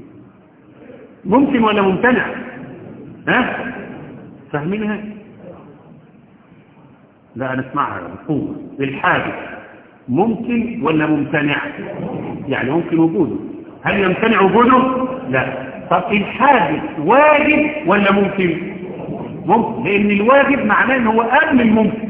ممكن ولا ممتنع ها فاهمينها لا انا اسمعها بقوه الحادث ممكن ولا ممتنع يعني ممكن وجوده هل يمتنع وجوده لا طب الحادث واجب ولا ممكن ممكن لان الواجب معناه ان هو قبل الممكن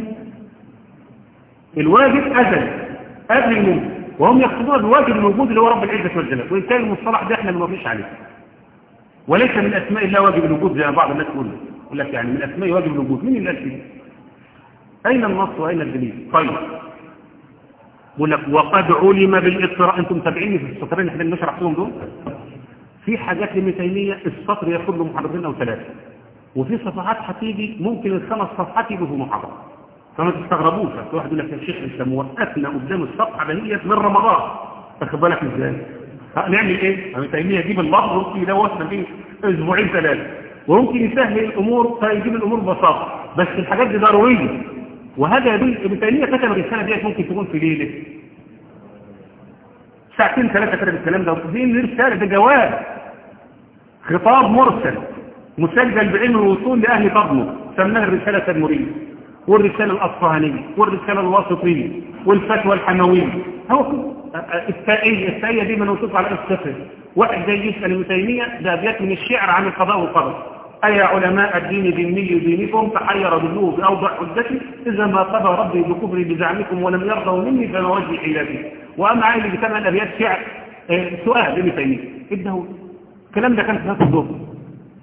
الواجب ازل قبل الممكن وهم يقصدون الواجب الموجود اللي هو رب العزه والجلال وان كان المصطلح ده احنا ما نوافقش عليه وليس من اسماء الله واجب الوجود زي بعض الناس يقول يقول لك يعني من اسماء واجب الوجود مين اللي قال كده اين النص واين الدليل طيب يقول لك وقد علم بالاضطراب انتم متابعيني في السطرين اللي احنا شرحتهم دول في حاجات لابن تيميه السطر ياخد له محاضرتين او ثلاثه وفي صفحات هتيجي ممكن الخمس صفحات يجوا في محاضره فما تستغربوش واحد يقول لك يا شيخ انت موقفنا قدام الصفحه دهيت من رمضان واخد بالك ازاي نعمل ايه ابن تيميه يجيب اللفظ ممكن يدوسنا فيه اسبوعين ثلاثه وممكن يسهل الامور فيجيب الامور ببساطه بس الحاجات دي ضروريه وهذا يدل ابن تيميه كتب الرساله ديت ممكن تكون في ليله ساعتين ثلاثه كتب الكلام ده دي رساله ده جواب خطاب مرسل مسجل بعلم الوصول لاهل فضله سماها الرساله التدمريه والرساله الاصفهانيه والرساله الواسطيه والفتوى الحمويه هو التائيه التائيه دي منوصوف على الصفر واحد زي يسال ابن تيميه ده ابيات من الشعر عن القضاء والقدر أي علماء الدين ديني دينكم فحير ضلوه بأوضح حجتي إذا ما قضى ربي بكفري بزعمكم ولم يرضوا مني فما وجه حيلتي وأما عائل اللي كان الأبيات شعر اه سؤال ابن تيمية ابنه الكلام ده كان في هذا الظهر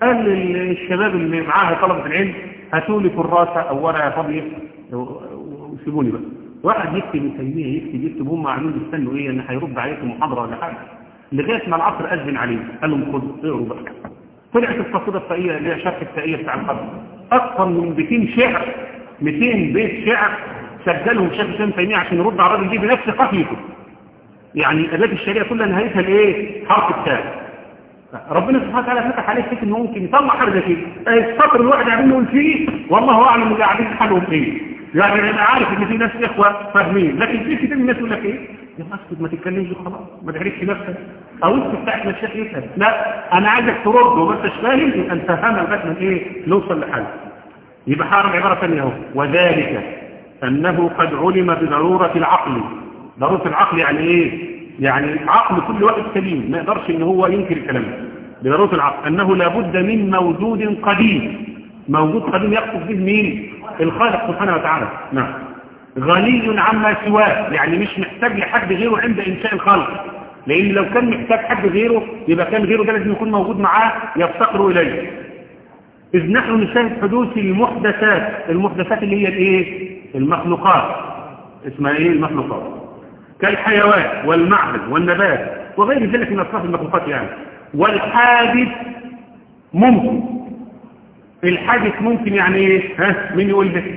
قال للشباب اللي معاها طلبة العلم هاتوا لي كراسة أو ورقة فاضية وسيبوني بقى واحد يكتب ابن تيمية يكتب يكتب هم قاعدين بيستنوا ايه ان هيرد عليكم محاضرة ولا حاجة لغاية ما العصر أذن عليه قال لهم خدوا اقروا بقى طلعت القصيدة الفائية اللي هي شرح الفائية بتاع القبر أكثر من 200 شعر 200 بيت شعر سجلهم شيخ الإسلام تيمية عشان يرد على الراجل دي بنفس قافيته يعني أداة الشريعة كلها نهايتها الايه؟ حرف التاء ربنا سبحانه وتعالى فتح عليه فكر انه ممكن يطلع حاجه زي كده السطر الواحد قاعدين نقول فيه والله اعلم اللي قاعدين حالهم ايه يعني انا عارف ان في ناس اخوه فاهمين لكن في كتير من الناس يقول لك ايه يا اسكت ما تتكلمش خلاص ما تحركش نفسك او انت بتاعت الشيخ يسال لا انا عايزك ترد وما انتش فاهم يبقى انت فاهم لغايه من ايه نوصل لحل يبقى حارب عباره ثانيه اهو وذلك انه قد علم بضروره العقل ضروره العقل يعني ايه يعني عقل كل واحد سليم ما يقدرش ان هو ينكر الكلام ده بضروره العقل انه لابد من موجود قديم موجود قديم يقصد به مين الخالق سبحانه وتعالى نعم غني عما سواه يعني مش محتاج لحد غيره عند إنشاء الخلق لأن لو كان محتاج حد غيره يبقى كان غيره ده لازم يكون موجود معاه يفتقر إليه إذ نحن نشاهد حدوث المحدثات المحدثات اللي هي الإيه المخلوقات اسمها إيه المخلوقات كالحيوان والمعبد والنبات وغير ذلك من أصناف المخلوقات يعني والحادث ممكن الحادث ممكن يعني ايه ها مين يقول ده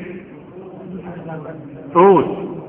قول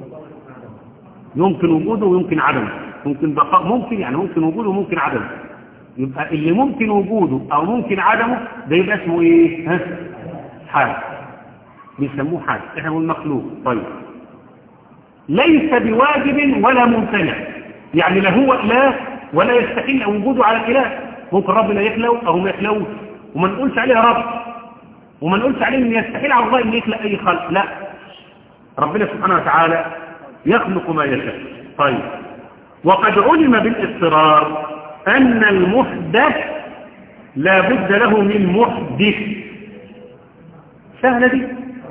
يمكن وجوده ويمكن عدمه ممكن بقاء ممكن يعني ممكن وجوده وممكن عدمه يبقى اللي ممكن وجوده او ممكن عدمه ده يبقى اسمه ايه ها حادث بيسموه حادث احنا بنقول مخلوق طيب ليس بواجب ولا ممتنع يعني لا هو اله ولا يستحيل وجوده على الاله ممكن ربنا يخلو او ما يخلوش وما نقولش عليه رب وما نقولش عليه ان يستحيل على الله ان يخلق اي خلق لا ربنا سبحانه وتعالى يخلق ما يشاء طيب وقد علم بالاضطرار ان المحدث لا بد له من محدث سهلة دي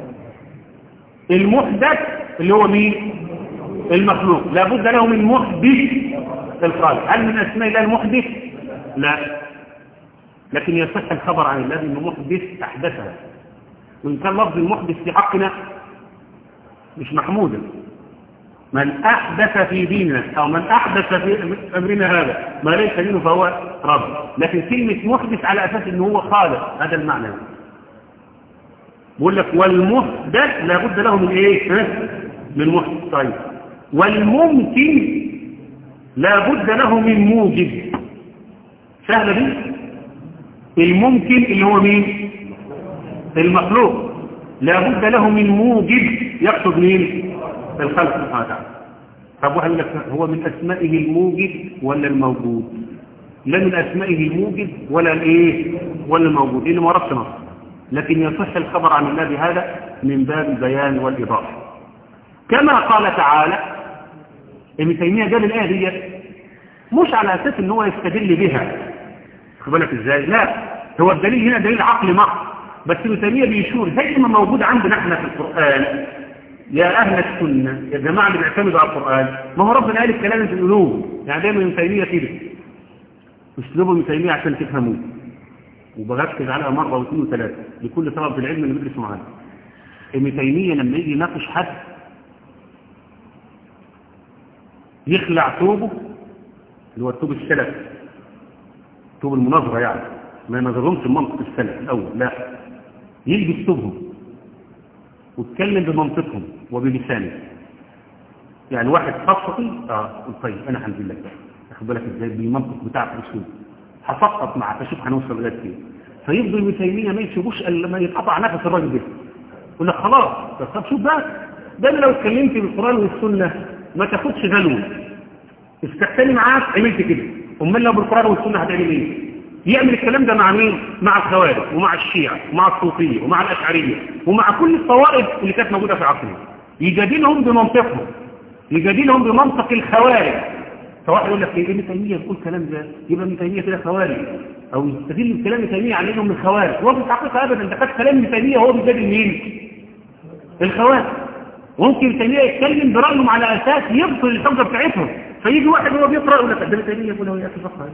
المحدث اللي هو مين المخلوق لا بد له من محدث الخالق هل من اسماء الله المحدث لا لكن يصح الخبر عن الله انه محدث احدثها وان كان لفظ المحدث في حقنا مش محمودا من احدث في ديننا او من احدث في امرنا هذا ما ليس منه فهو رب لكن كلمه محدث على اساس انه هو خالق هذا المعنى بقول لك والمحدث لابد له من ايه ها؟ من محدث طيب والممكن لابد له من موجب سهله دي الممكن اللي هو مين المخلوق لابد له من موجب يقصد مين الخلق سبحانه وتعالى طب واحد يقول لك هو من اسمائه الموجب ولا الموجود لا من اسمائه الموجب ولا الايه ولا الموجود اللي ما عرفش نص لكن يصح الخبر عن الله بهذا من باب البيان والايضاح كما قال تعالى ابن تيميه جاب الايه دي مش على اساس ان هو يستدل بها خد بالك ازاي لا هو الدليل هنا دليل عقلي محض بس ابن تيميه بيشور زي ما موجود عندنا احنا في القران يا اهل السنه يا جماعه اللي بيعتمدوا على القران ما هو ربنا قال الكلام في القلوب يعني دايما ابن تيميه كده اسلوب ابن تيميه عشان تفهموه وبركز عليها مره واثنين وثلاثه لكل طلبه العلم اللي بيدرسوا معانا ابن تيميه لما يجي يناقش حد يخلع ثوبه اللي هو الثوب السلفي ثوب المناظره يعني ما ينظرهمش بمنطق السلف الاول لا يلبس ثوبهم واتكلم بمنطقهم وبلسانه يعني واحد خاصتي اه طيب انا الحمد لله اخد بالك ازاي بالمنطق بتاع الاسلوب هسقط معاه فشوف هنوصل لغايه فين فيفضل ابن تيميه ما يسيبوش الا لما يتقطع نفس الراجل ده يقول لك خلاص طب شوف بقى ده انا لو اتكلمت بالقران والسنه ما تاخدش غلو استحسني معاك عملت كده امال لو بالقران والسنه هتعمل ايه يعمل الكلام ده مع مين مع الخوارج ومع الشيعة ومع الصوفية ومع الأشعرية ومع كل الطوائف اللي كانت موجودة في عصرنا يجادلهم بمنطقهم يجادلهم بمنطق الخوارج فواحد يقول لك ايه ابن تيمية بيقول كلام ده يبقى ابن تيمية كده خوارج او يستدل بكلام ابن تيمية على انهم من الخوارج هو في الحقيقة ابدا ده خد كلام ابن تيمية هو بيجادل مين الخوارج ممكن ابن تيمية يتكلم برأيهم على اساس يبطل الحجة بتاعتهم فيجي واحد هو بيقرأ يقول لك ده ابن تيمية يقول له يا اخي فقه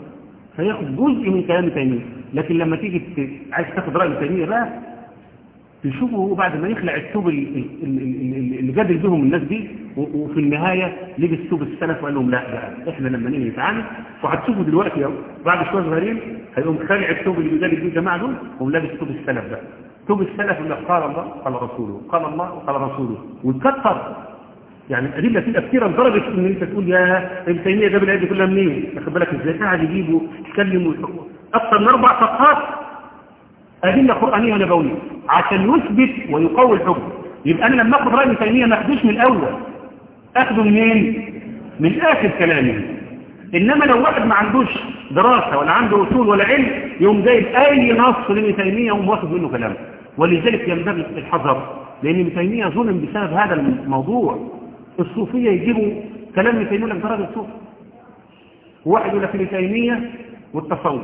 فياخد جزء من كلام تيمية لكن لما تيجي ت- عايز تاخد رأي تيمية بقى تشوفه هو بعد ما يخلع الثوب ال- ال- ال- ال- اللي جادل بهم الناس دي و- وفي النهاية لبس ثوب السلف وقال لهم لا بقى احنا لما نيجي نتعامل وهتشوفوا دلوقتي اهو بعد شوية صغيرين هيقوم خالع الثوب اللي بيجادل بيه الجماعة دول وقوم لابس ثوب السلف ده ثوب السلف اللي قال الله قال رسوله قال الله وقال رسوله وتكتر يعني الأدلة تبقى كثيرة لدرجة إن أنت تقول يا ابن تيمية جاب الآية دي كلها منين؟ واخد بالك إزاي؟ قاعد يجيبوا يتكلم ويحكوا أكثر من أربع صفحات أدلة قرآنية ونبوية عشان يثبت ويقوي الحكم يبقى أنا لما أخذ رأي ابن تيمية ما أخدوش من الأول أخده منين؟ من آخر كلامه إنما لو واحد ما عندوش دراسة ولا عنده أصول ولا علم يقوم جايب أي نص لابن تيمية ويقوم واخد منه كلامه ولذلك ينبغي الحذر لأن ابن تيمية ظلم بسبب هذا الموضوع الصوفية يجيبوا كلام ابن تيمية لك درجة صوف واحد يقول لك ابن تيمية والتصوف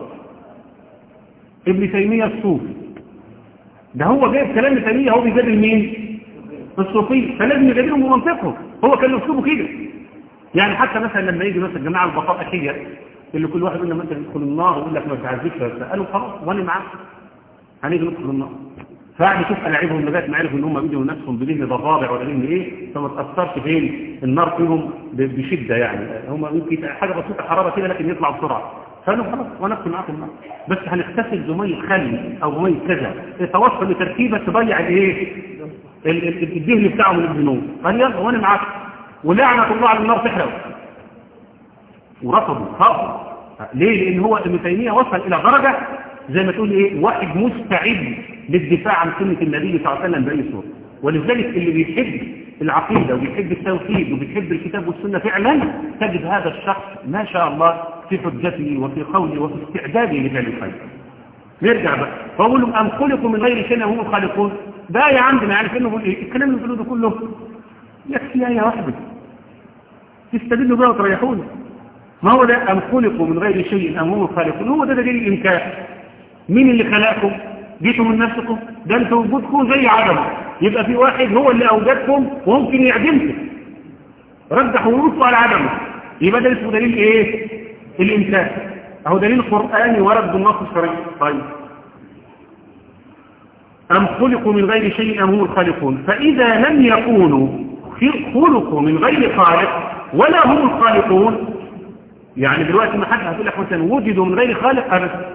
ابن تيمية الصوفي ده هو جايب كلام ابن تيمية هو بيجادل مين؟ الصوفية فلازم يجادلهم بمنطقهم هو كان اسلوبه كده يعني حتى مثلا لما يجي مثلا جماعة البطائحية اللي كل واحد يقول لما انت تدخل النار ويقول لك ما تعذبش قالوا خلاص وانا معاك هنيجي ندخل النار فقعد يشوف ألاعبهم لغايه ما عرفوا ان هم بيدوا نفسهم بدين ضفادع ولا دين ايه فما تاثرش فين النار فيهم ب- بشده يعني هم يمكن حاجه بسيطه حراره كده لكن يطلع بسرعه فقالوا خلاص وندخل معاكم النار بس هنغتسل بميه خل او بميه كذا يتوصل لتركيبه تضيع الايه ال- ال- الدهن بتاعه من الذنوب قال يلا وانا معاك ولعنه الله على النار تحرق ورفضوا خافوا ليه لان هو ابن تيميه وصل الى درجه زي ما تقول ايه واحد مستعد للدفاع عن سنه النبي صلى الله عليه وسلم باي صوره ولذلك اللي بيحب العقيده وبيحب التوحيد وبيحب الكتاب والسنه فعلا تجد هذا الشخص ما شاء الله في حجته وفي قوله وفي استعداده لفعل الخير نرجع بقى فأقول لهم أم خلقوا من غير شيء هم الخالقون ده يا عندنا يعني كأنه إيه؟ الكلام اللي بيقولوه ده كله يكفي آية واحدة تستدلوا بها وتريحونا ما هو ده أم خلقوا من غير شيء أم هم الخالقون هو ده دليل الإمكان مين اللي خلقكم جيتوا من نفسكم ده انتوا وجودكم زي عدم يبقى في واحد هو اللي أوجدكم وممكن يعدمكم رجح وجودكم على عدمه يبقى ده اسمه دليل ايه الإمكان أهو دليل قرآني ورد بالنص الشرعي طيب أم خلقوا من غير شيء أم هم الخالقون فإذا لم يكونوا خلقوا من غير خالق ولا هم الخالقون يعني دلوقتي ما حد هتقول لك مثلا وجدوا من غير خالق أبدا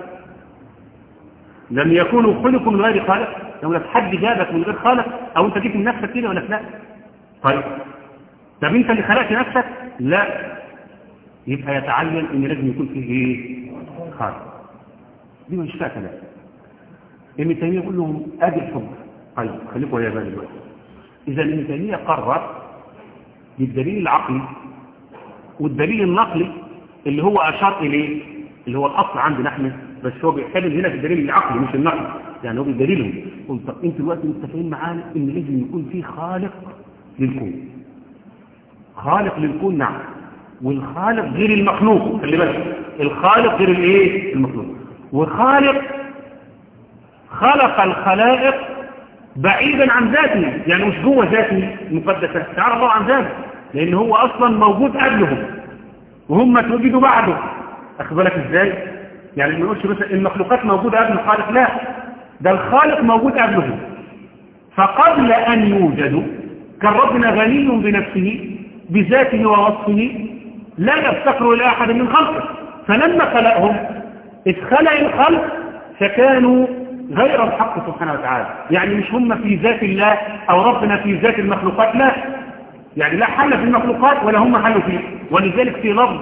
لم يكونوا خلقوا من غير خالق لو لك حد جابك من غير خالق أو أنت جيت من نفسك كده ولا لا طيب طب أنت اللي خلقت نفسك لا يبقى يتعين ان لازم يكون فيه ايه خالق دي مش فيها كلام ابن تيميه يقول لهم ادي الحب طيب خليكم يا بالي دلوقتي اذا ابن تيميه قرر بالدليل العقلي والدليل النقلي اللي هو اشار اليه اللي هو الاصل عندنا احنا بس هو بيتكلم هنا في الدليل العقلي مش النقلي يعني هو بدليلهم قلت طب انتوا دلوقتي متفقين معانا ان لازم يكون في خالق للكون خالق للكون نعم والخالق غير المخلوق خلي بالك الخالق غير الايه المخلوق وخالق خلق الخلائق بعيدا عن ذاته يعني مش جوه ذاته المقدسه تعالى الله عن ذاته لان هو اصلا موجود قبلهم وهم توجدوا بعده اخد بالك ازاي يعني ما نقولش مثلا المخلوقات موجوده قبل الخالق لا ده الخالق موجود قبلهم فقبل ان يوجدوا كان ربنا غني بنفسه بذاته ووصفه لا يفتقر إلى أحد من خلقه فلما خلقهم إذ خلق الخلق فكانوا غير الحق سبحانه وتعالى يعني مش هم في ذات الله أو ربنا في ذات المخلوقات لا يعني لا حل في المخلوقات ولا هم حلوا فيه ولذلك في لفظ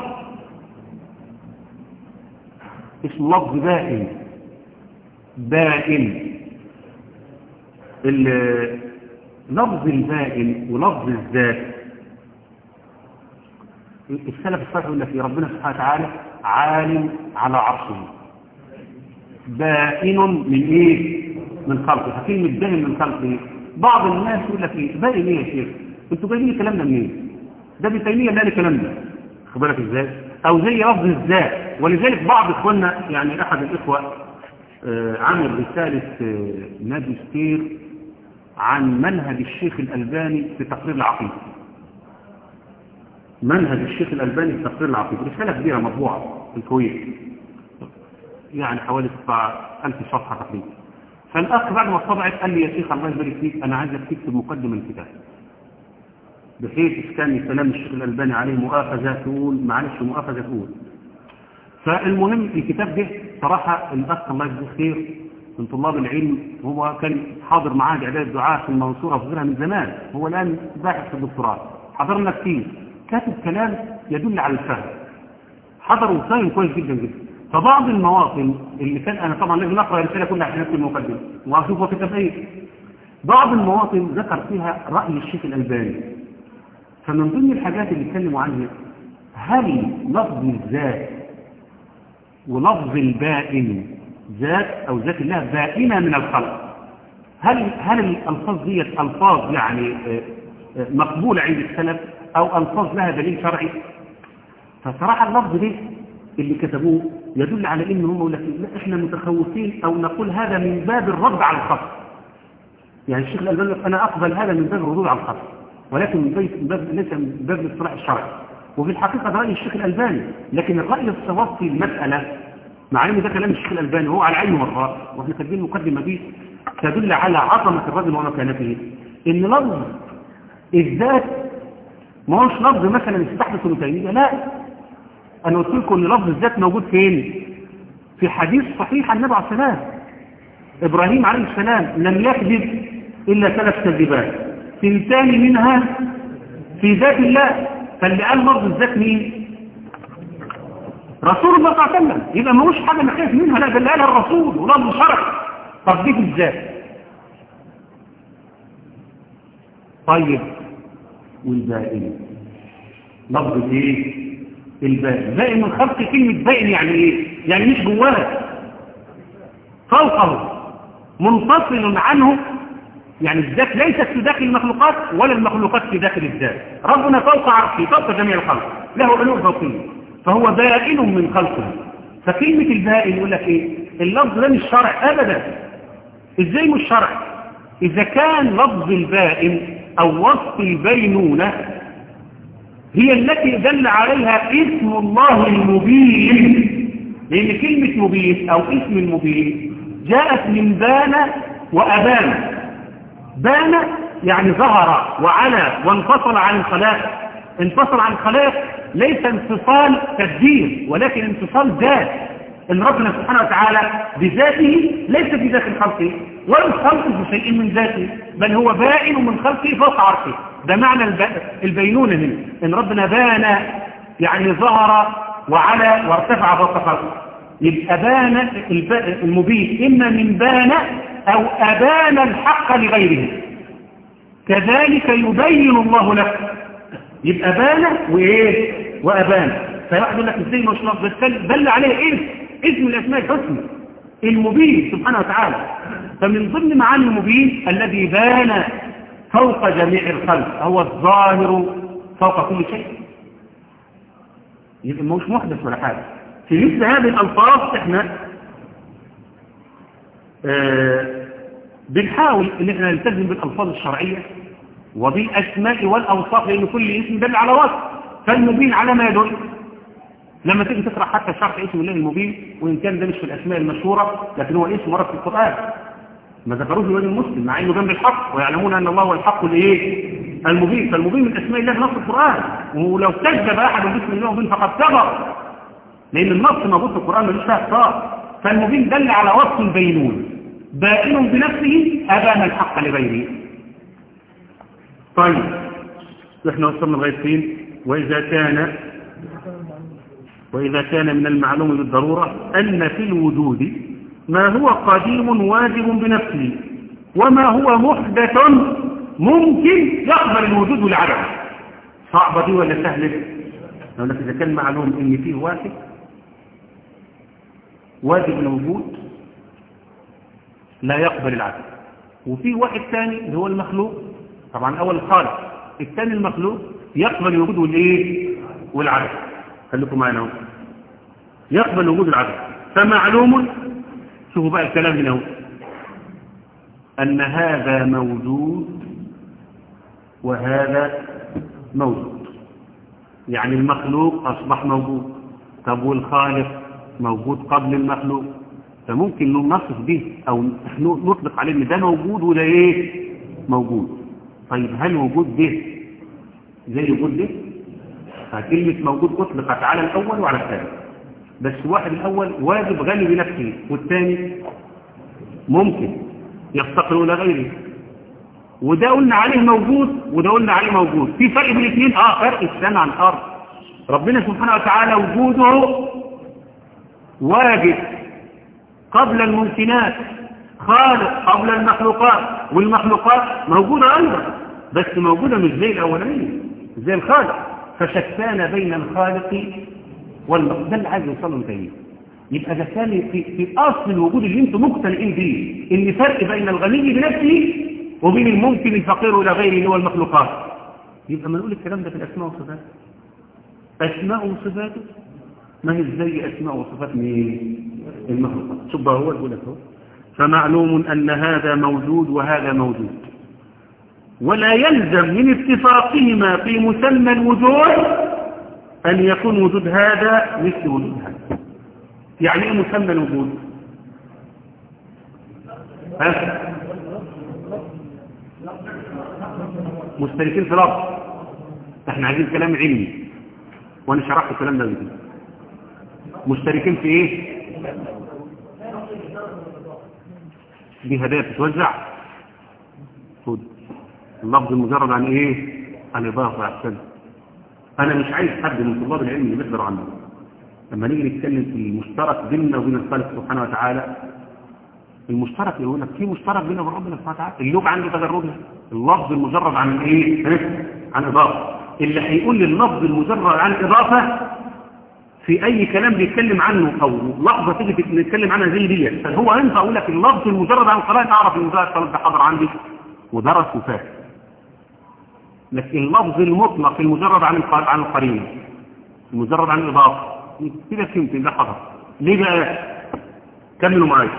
اسمه لفظ بائن بائن لفظ البائن ولفظ الذات السلف الصالح يقول لك يا ربنا سبحانه وتعالى عالم على عرشه بائن من ايه من خلقه فكلمة بائن من خلقه بعض الناس يقول لك ايه بائن ايه يا شيخ انتوا جايبين الكلام ده منين ده ابن تيميه اللي قال الكلام ده خد بالك ازاي او زي لفظ الذات ولذلك بعض اخواننا يعني احد الاخوه آه عمل رساله آه ماجستير عن منهج الشيخ الالباني في تقرير العقيده منهج الشيخ الألباني في تقرير العقيدة رسالة كبيرة مطبوعة في الكويت يعني حوالي 1000 صفحة تقريبا فالأخ بعد ما طبعت قال لي يا شيخ الله يبارك فيك أنا عايزك تكتب مقدمة الكتاب بحيث كان كلام الشيخ الألباني عليه مؤاخذة تقول معلش مؤاخذة تقول فالمهم الكتاب ده صراحة الأخ الله يجزيه خير من طلاب العلم هو كان حاضر معاه إعداد الدعاء في المنصورة في غيرها من زمان هو الآن باحث في الدكتوراه حضرنا كتير كاتب كلام يدل على الفهم حضر وفاهم كويس جدا جدا فبعض المواطن اللي كان أنا طبعا لازم نقرأ الرسالة كلها عشان نكتب المقدمة وأشوف هو كتب إيه بعض المواطن ذكر فيها رأي الشيخ الألباني فمن ضمن الحاجات اللي اتكلموا عنها هل لفظ الذات ولفظ البائن ذات أو ذات الله بائنة من الخلق هل هل الألفاظ دي ألفاظ يعني مقبولة عند السلف أو ألفاظ لها دليل شرعي فصراحة اللفظ ده اللي كتبوه يدل على إن هم يقول لك لا إحنا متخوفين أو نقول هذا من باب الرد على الخصم يعني الشيخ الألباني أنا أقبل هذا من باب الردود على الخصم ولكن من باب ليس من باب الاصطلاح الشرعي وفي الحقيقة ده رأي الشيخ الألباني لكن الرأي الصواب في المسألة مع ان ده كلام الشيخ الألباني هو على العين والراس واحنا كاتبين المقدمة دي تدل على عظمة الرجل ومكانته ان لفظ الذات ما هوش لفظ مثلا استحدث ابن تيمية لا انا قلت لكم ان لفظ الذات موجود فين في حديث صحيح عن النبي عليه السلام ابراهيم عليه السلام لم يكذب الا ثلاث كذبات ثنتان منها في ذات الله فاللي قال لفظ الذات مين رسول الله صلى الله عليه وسلم يبقى ملوش حاجه نخاف منها لا ده اللي قالها الرسول ولفظ شرعي طب دي ازاي طيب والبائن لفظ ايه البائن بائن من خلق كلمه بائن يعني ايه يعني مش جواه فوقه منفصل عنه يعني الذات ليست في داخل المخلوقات ولا المخلوقات في داخل الذات ربنا فوق عرشه فوق جميع الخلق له علو فوقيه فهو بائن من خلقه فكلمة البائن يقول لك ايه اللفظ ده مش شرع ابدا ازاي مش شرع اذا كان لفظ البائن او وصف البينونة هي التي دل عليها اسم الله المبين لان كلمة مبين او اسم المبين جاءت من بان وابان بان يعني ظهر وعلى وانفصل عن الخلائق انفصل عن الخلائق ليس انفصال تدبير ولكن انفصال ذات ان ربنا سبحانه وتعالى بذاته ليس في داخل خلقه ولا خلقه بشيء من ذاته بل هو بائن من خلقه فوق عرشه ده معنى البينونة منه ان ربنا بان يعني ظهر وعلى وارتفع فوق خلقه يبقى بان المبين اما من بان او ابان الحق لغيره كذلك يبين الله لك يبقى بان وايه وابان فواحد يقول لك ازاي مش لفظ بل عليه ايه اسم الاسماء الحسنى المبين سبحانه وتعالى فمن ضمن معاني المبين الذي بان فوق جميع الخلق هو الظاهر فوق كل شيء يبقى مش محدث ولا حاجه في مثل هذه الالفاظ احنا آه بنحاول ان احنا نلتزم بالالفاظ الشرعيه وبالأسماء والأوصاف لأن كل اسم دل على وصف فالمبين على ما يدل لما تيجي تقرأ حتى شرح اسم الله المبين وإن كان ده مش في الأسماء المشهورة لكن هو اسم ورد في القرآن ما ذكروش الوجه المسلم مع انه جنب الحق ويعلمون ان الله هو الحق الايه المبين فالمبين من اسماء الله نص القران ولو كذب احد باسم الله المبين فقد كفر لان النص موجود في القران ملوش فيها اخطاء فالمبين دل على وصف بينون بائن بنفسه ابان الحق لغيره طيب احنا وصلنا لغايه فين واذا كان واذا كان من المعلوم بالضروره ان في الوجود ما هو قديم واجب بنفسه وما هو محدث ممكن يقبل الوجود والعدم صعبة دي ولا سهلة لو لك إذا كان معلوم إن فيه واحد واجب الوجود لا يقبل العدم وفيه واحد ثاني اللي هو المخلوق طبعا أول الخالق الثاني المخلوق يقبل الوجود والإيه والعدم خليكم معنا يقبل الوجود والعدم فمعلوم شوفوا بقى الكلام هنا هو أن هذا موجود وهذا موجود يعني المخلوق أصبح موجود طب والخالق موجود قبل المخلوق فممكن نصف به او نطلق عليه ان ده موجود وده ايه موجود طيب هل وجود ده زي وجود ده فكلمة موجود اطلقت على الاول وعلى الثاني بس واحد الاول واجب غني بنفسه والثاني ممكن يفتقر الى غيره وده قلنا عليه موجود وده قلنا عليه موجود في فرق بين الاثنين اه فرق السنة عن الارض ربنا سبحانه وتعالى وجوده واجب قبل الممكنات خالق قبل المخلوقات والمخلوقات موجودة أيضا بس موجودة مش زي الأولانية زي الخالق فشتان بين الخالق والمخلوق ده اللي عايز يوصل له تاني يبقى ده كان في, في أصل الوجود اللي انتم مقتنعين به ان فرق بين الغني بنفسه وبين الممكن الفقير إلى غيره اللي هو المخلوقات يبقى ما نقول الكلام ده في الأسماء والصفات أسماء وصفاته ما هي ازاي أسماء وصفات مين المخلوقات شوف بقى هو يقول لك هو فمعلوم أن هذا موجود وهذا موجود ولا يلزم من اتفاقهما في مسمى الوجود أن يكون وجود هذا مثل وجود هذا يعني ايه مسمى الوجود ها مختلفين في لفظ احنا عايزين كلام علمي وانا شرحت الكلام ده كده مشتركين في ايه دي هدايا بتتوزع خد اللفظ المجرد عن ايه عن اضافه احسن انا مش عايز حد من طلاب العلم اللي بيقدروا عنه لما نيجي نتكلم في المشترك بيننا وبين الخالق سبحانه وتعالى المشترك يقول لك في مشترك بيننا وبين ربنا سبحانه وتعالى اللغه عنده تجربها اللفظ المجرد عن ايه عن اضافه اللي هيقول لي اللفظ المجرد عن اضافه في اي كلام بيتكلم عنه او لحظه تيجي نتكلم عنها زي دي فهو ينفع اقول لك اللفظ المجرد عن القراءه اعرف ان ده الطالب ده حاضر عندي ودرس وفاهم لكن اللفظ المطلق المجرد عن عن القرينه المجرد عن الاضافه كده فهمت ده حضر ليه بقى كملوا معايا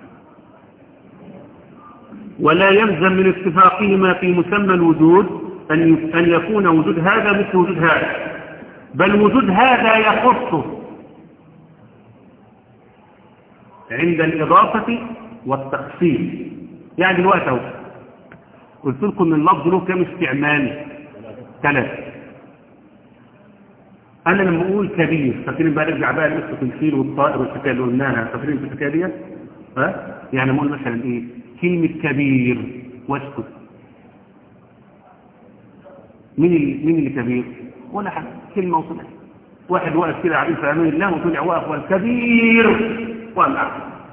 ولا يلزم من اتفاقهما في مسمى الوجود أن أن يكون وجود هذا مثل وجود هذا بل وجود هذا يخصه عند الإضافة والتخصيص يعني دلوقتي اهو قلت لكم ان اللفظ له كم استعمال ثلاثة انا لما اقول كبير فاكرين بقى نرجع بقى لقصه الفيل والطائر والحكايه اللي قلناها فاكرين في الحكايه ديت ها يعني اقول مثلا ايه كلمه كبير واسكت مين اللي مين اللي كبير ولا حاجه كلمه وصلت واحد واقف كده قاعدين في امان الله وطلع واقف والكبير ولا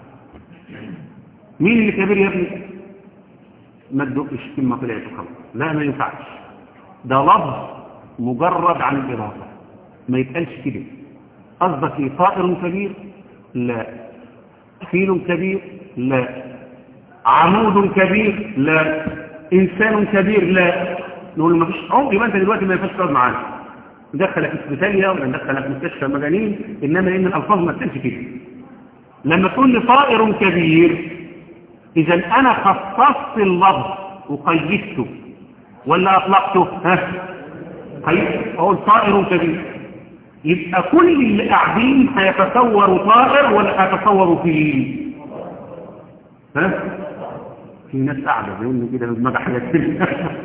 مين اللي كبير يا ابني ما تدقش كلمه طلعت وخلاص لا ما ينفعش ده لفظ مجرد عن الاضافه ما يتقالش كده قصدك ايه طائر كبير لا فيل كبير لا عمود كبير لا انسان كبير لا نقول له ما فيش عمر يبقى انت دلوقتي ما ينفعش تقعد معانا ندخلك اسبيتاليا ولا ندخلك مستشفى مجانين انما ان الالفاظ ما تقولش كده لما تقول لي طائر كبير اذا انا خصصت اللفظ وقيدته ولا اطلقته ها قيدته اقول طائر كبير يبقى كل اللي قاعدين هيتصوروا طائر ولا هيتصوروا فيه ها في ناس قاعده بيقول كده بدماغ حاجات كده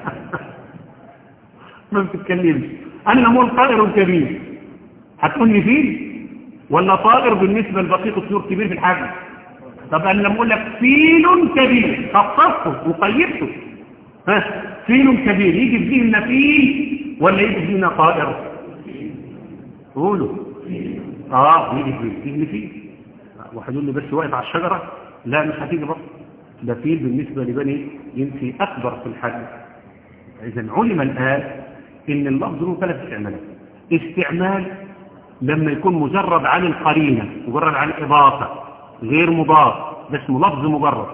ما بتتكلمش انا لما اقول طائر كبير هتقول لي فيل ولا طائر بالنسبه لبقيه الطيور كبير في الحجم طب انا لما اقول لك فيل كبير خصصته وقيدته ها فيل كبير يجي في ذهننا فيل ولا يجي في ذهننا طائر قولوا اه يجي فيل يجي فيل واحد يقول لي بس واقف على الشجره لا مش هتيجي بقى ده فيل بالنسبه لبني ينسي اكبر في الحجم اذا علم الان ان اللفظ له ثلاث استعمالات استعمال لما يكون مجرد عن القرينه مجرد عن اضافه غير مضاف ده اسمه لفظ مجرد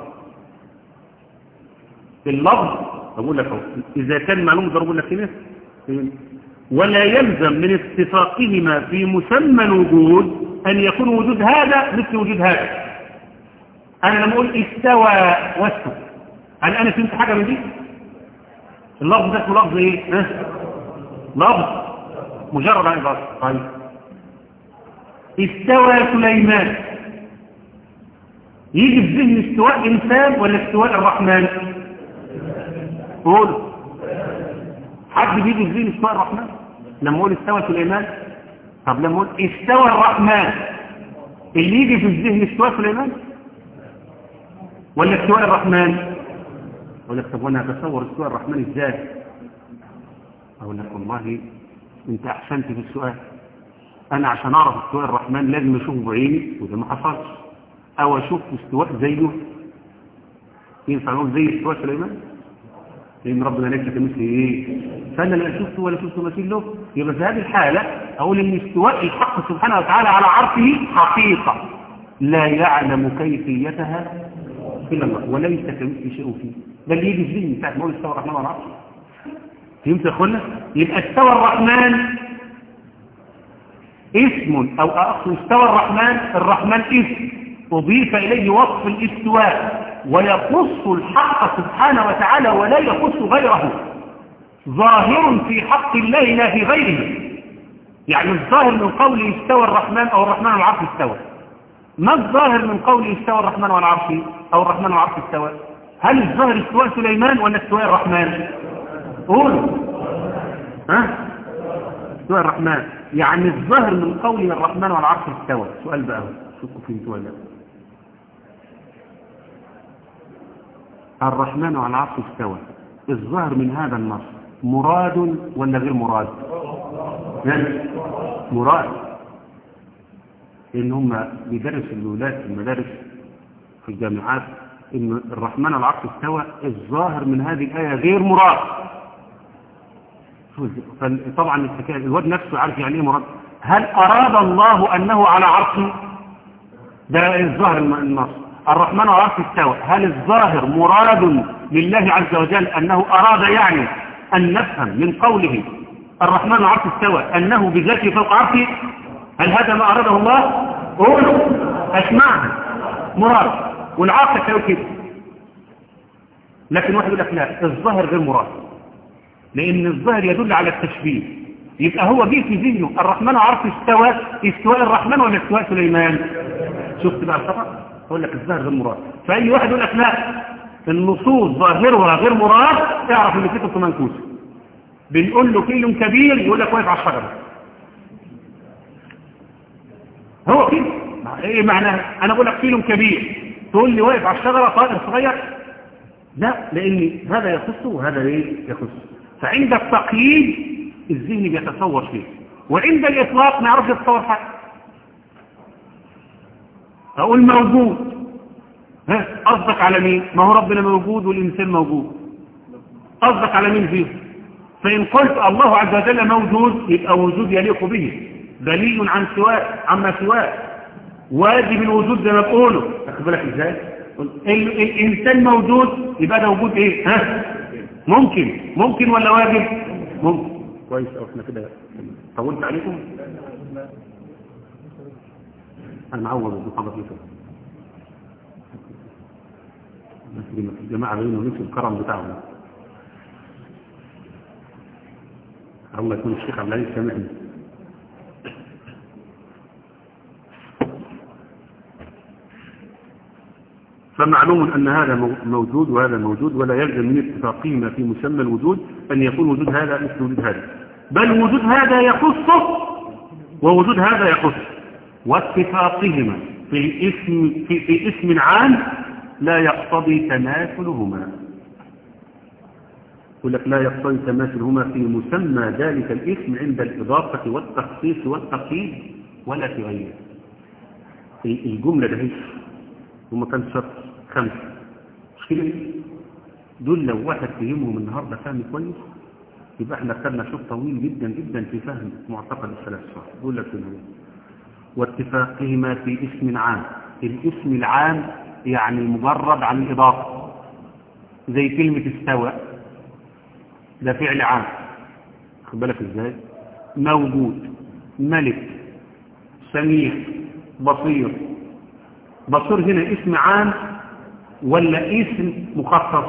اللفظ اقول لك اهو اذا كان معلوم ضرب لك هنا ولا يلزم من اتفاقهما في مسمى الوجود ان يكون وجود هذا مثل وجود هذا انا لما اقول استوى واسكت هل انا فهمت حاجه من دي اللفظ ده اسمه لفظ ايه ها لفظ مجرد عن اضافه. طيب. طيب. استوى سليمان يجي في ذهن استواء إنسان ولا استواء الرحمن قول حد بيجي في ذهن استواء الرحمن لما اقول استوى سليمان طب لما اقول استوى الرحمن اللي يجي في الذهن استواء سليمان ولا استواء الرحمن اقول لك طب وانا اتصور استواء الرحمن ازاي اقول لك والله انت احسنت في السؤال انا عشان اعرف استواء الرحمن لازم اشوفه بعيني وده ما حصلش او اشوف استواء زيه ينفع نقول زي استواء سليمان لان ربنا ليس كمثله ايه فانا لا شفته ولا شفت مثيل له يبقى في هذه الحاله اقول ان استواء الحق سبحانه وتعالى على عرشه حقيقه لا يعلم كيفيتها الا الله وليس كمثله شيء فيه ده اللي يجي في ذهني ساعه ما اقول استوى الرحمن على عرشه فهمت يا اخوانا يبقى استوى الرحمن اسم او اقصد استوى الرحمن الرحمن اسم اضيف اليه وصف الاستواء ويخص الحق سبحانه وتعالى ولا يخص غيره ظاهر في حق الله لا في غيره يعني الظاهر من قوله استوى الرحمن او الرحمن على العرش استوى ما الظاهر من قوله استوى الرحمن على العرش او الرحمن على العرش استوى هل الظاهر استواء سليمان ولا استواء الرحمن قول ها استواء الرحمن يعني الظاهر من قوله الرحمن على العرش استوى سؤال بقى شوفوا فين سؤال بقى الرحمن على العرش استوى الظاهر من هذا النص مراد ولا غير مراد يعني مراد ان هم بيدرسوا الاولاد في المدارس في الجامعات ان الرحمن على العرش استوى الظاهر من هذه الايه غير مراد طبعا الحكايه الواد نفسه عارف يعني ايه مراد هل اراد الله انه على عرشه ده الظاهر من النص الرحمن على العرش استوى هل الظاهر مراد لله عز وجل أنه أراد يعني أن نفهم من قوله الرحمن على العرش استوى أنه بذاته فوق عرشه هل هذا ما أراده الله قولوا أسمعنا مراد والعاقل كانوا كده لكن واحد يقول لك لا الظاهر غير مراد لأن الظاهر يدل على التشبيه يبقى هو جه في ذهنه الرحمن على العرش استوى استواء الرحمن ولا استواء سليمان شفت بقى الخطأ اقول لك الظاهر غير مراد فاي واحد يقول لك لا النصوص ظاهرها غير مراد اعرف ان كتبه منكوسه بنقول له كيل كبير يقول لك واقف على الشجره هو كده ايه معناها انا اقول لك كيل كبير تقول لي واقف على الشجره طائر صغير لا لان هذا يخصه وهذا ايه يخصه فعند التقييد الذهن بيتصور شيء وعند الاطلاق ما يعرفش يتصور حاجه أقول موجود ها قصدك على مين ما هو ربنا موجود والإنسان موجود قصدك على مين فيه فإن قلت الله عز وجل موجود يبقى وجود يليق به دليل عن سواء عما سواه واجب الوجود زي ما بقوله أخذ بالك إزاي ال الإنسان موجود يبقى ده وجود إيه ها ممكن ممكن ولا واجب ممكن كويس أو احنا كده طولت عليكم أنا معود بحضر يوسف الجماعة بينهم نفس الكرم بتاعهم الله يكون الشيخ عبد العزيز سامعني فمعلوم أن هذا موجود وهذا موجود ولا يلزم من اتفاقهما في مسمى الوجود أن يكون وجود هذا مثل وجود هذا بل وجود هذا يخصه ووجود هذا يخصه واتفاقهما في الاسم في, في اسم عام لا يقتضي تماثلهما يقول لك لا يقتضي تماثلهما في مسمى ذلك الاسم عند الإضافة والتخصيص والتقييد ولا في غيره الجملة ده هم كان شرط خمسة مش كده دول لو واحد فهمهم النهارده فهم كويس يبقى احنا خدنا شوط طويل جدا جدا في فهم معتقد السلف الصالح يقول لك واتفاقهما في اسم عام الاسم العام يعني مجرد عن الإضافة زي كلمة استوى ده فعل عام خد بالك ازاي موجود ملك سميع بصير بصير هنا اسم عام ولا اسم مخصص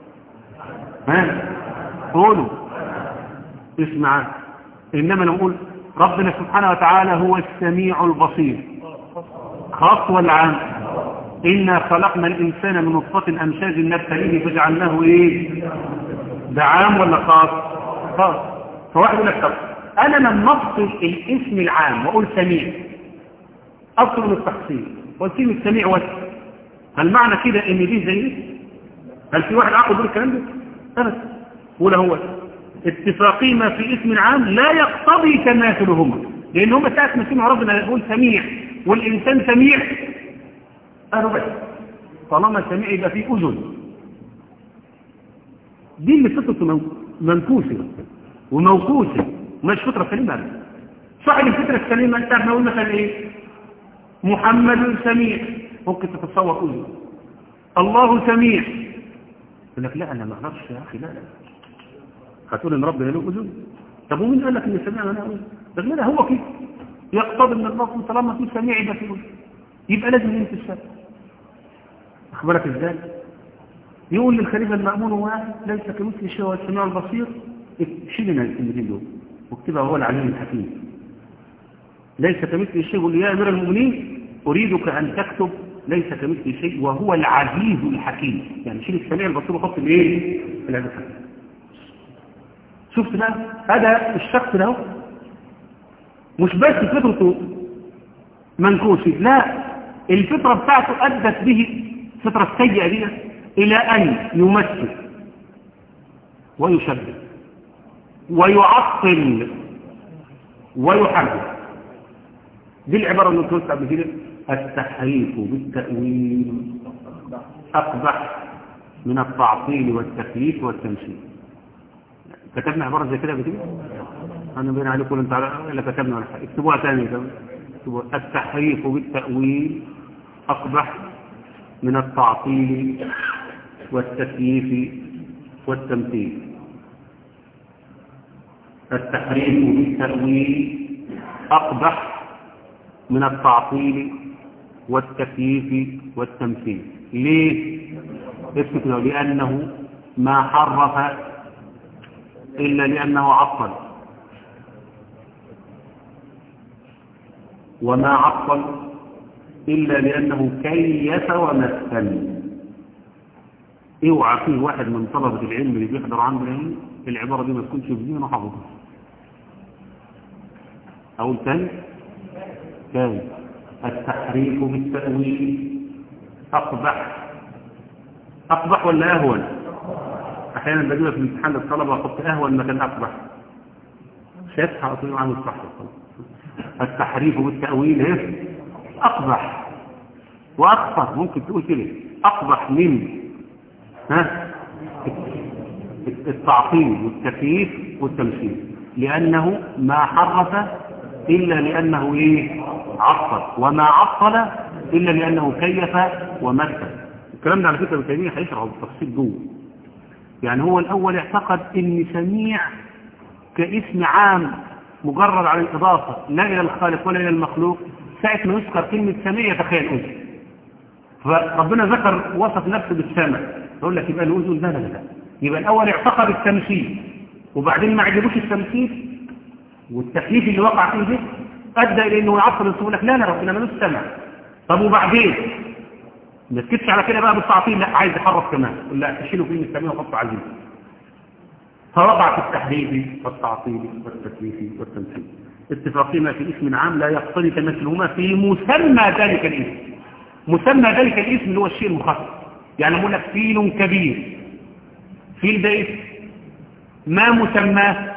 ها قولوا اسم عام انما نقول ربنا سبحانه وتعالى هو السميع البصير خاص ولا عام إنا خلقنا الإنسان من نطفة أمشاج نبتليه فجعلناه إيه ده عام ولا خاص خاص فواحد يقول لك طب أنا لما أفصل الاسم العام وأقول سميع أفصل من التخصيص وكلمة سميع واسع هل معنى كده إن دي زي هل في واحد عقل يقول الكلام ده؟ أبدا ولا هو اتفاقهما في اسم عام لا يقتضي تماثلهما لأن هم ساعة ما سمعوا ربنا يقول سميع والإنسان سميع قالوا بس طالما سميع يبقى فيه أذن دي اللي فطرته منكوسة وموكوسة مش فطرة سليمة أبدا صاحب الفطرة السليمة انت نقول مثلا ايه محمد سميع ممكن تتصور أذن الله سميع يقول لك لا أنا ما أعرفش يا أخي لا لا هتقول إن ربنا له أذن طب ومين قال لك إن سميع أنا أقول طب لا هو كده يقتضي من الله طالما في سميع يبقى في أذن يبقى لازم ينفي الشر أخبرك إزاي يقول للخليفة المأمون واحد ليس كمثل شيء هو السميع البصير شيل لنا الكلمتين دول واكتبها هو العليم الحكيم ليس كمثل شيء قل يا أمير المؤمنين أريدك أن تكتب ليس كمثل شيء وهو العزيز الحكيم يعني شيل السميع البصير وحط الايه العزيز الحكيم شفت بقى هذا الشخص ده مش بس فطرته منكوسة لا الفطرة بتاعته أدت به الفطرة السيئة دي إلى أن يمثل ويشبه ويعطل ويحرف دي العبارة اللي قلت قبل كده التحريف بالتأويل أقبح من التعطيل والتكليف والتمثيل كتبنا عبارة زي كده بكده أنا بين عليكم أنت إلا كتبنا ولا حاجة اكتبوها تاني اكتبوها التحريف بالتأويل أقبح من التعطيل والتكييف والتمثيل التحريف بالتأويل أقبح من التعطيل والتكييف والتمثيل ليه؟ افتكروا لأنه ما حرف إلا لأنه عطل وما عطل إلا لأنه كيف ومثل اوعى فيه واحد من طلبة العلم اللي بيحضر عنده العلم العبارة دي ما تكونش في ذهنه حافظها أقول تاني تاني التحريف بالتأويل أقبح أقبح ولا أهون أحيانا بجيبها في امتحان الطلبة أحط أهون مكان أقبح شايفها أطلع عنه الصح التحريف بالتأويل ايه أقبح وأكثر ممكن تقول كده أقبح من ها التعطيل والتكييف والتمثيل لأنه ما حرف إلا لأنه إيه عطل وما عطل إلا لأنه كيف ومثل الكلام ده على فكرة ابن هيشرحه بالتفصيل جوه يعني هو الأول اعتقد إن سميع كاسم عام مجرد على الإضافة لا إلى الخالق ولا إلى المخلوق ساعة ما يذكر كلمة سميع يتخيل أذن فربنا ذكر وصف نفسه بالسمع يقول لك يبقى الأذن لا لا لا يبقى الأول اعتقد التمثيل وبعدين ما عجبوش التمثيل والتكليف اللي وقع فيه ده أدى إلى إنه يعطل يقول لك لا لا ربنا ملوش سمع طب وبعدين ما تسكتش على كده بقى بالتعطيل لا عايز يحرف كمان يقول لا تشيله فيه السميع وحطه عزيز فوقع في التحريف والتعطيل والتكليف والتمثيل اتفاقهما في اسم عام لا يقتضي تمثلهما في مسمى ذلك الاسم مسمى ذلك الاسم اللي هو الشيء المخصص يعني نقول لك فيل كبير فيل ده اسم ما مسماه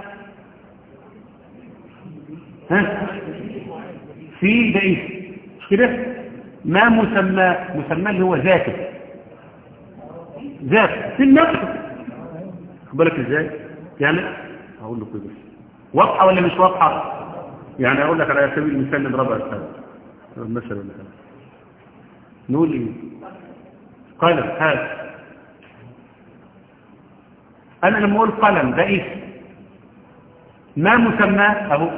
ها فيل ده اسم مش كده ما مسماه مسماه اللي هو ذاته ذات في النفس بالك ازاي يعني هقول له كده واضحه ولا مش واضحه يعني اقول لك على سبيل المثال نضربها الثاني مثلا ولا حاجه نقول ايه قلم هذا انا لما اقول قلم ده اسم ما مسماه اهو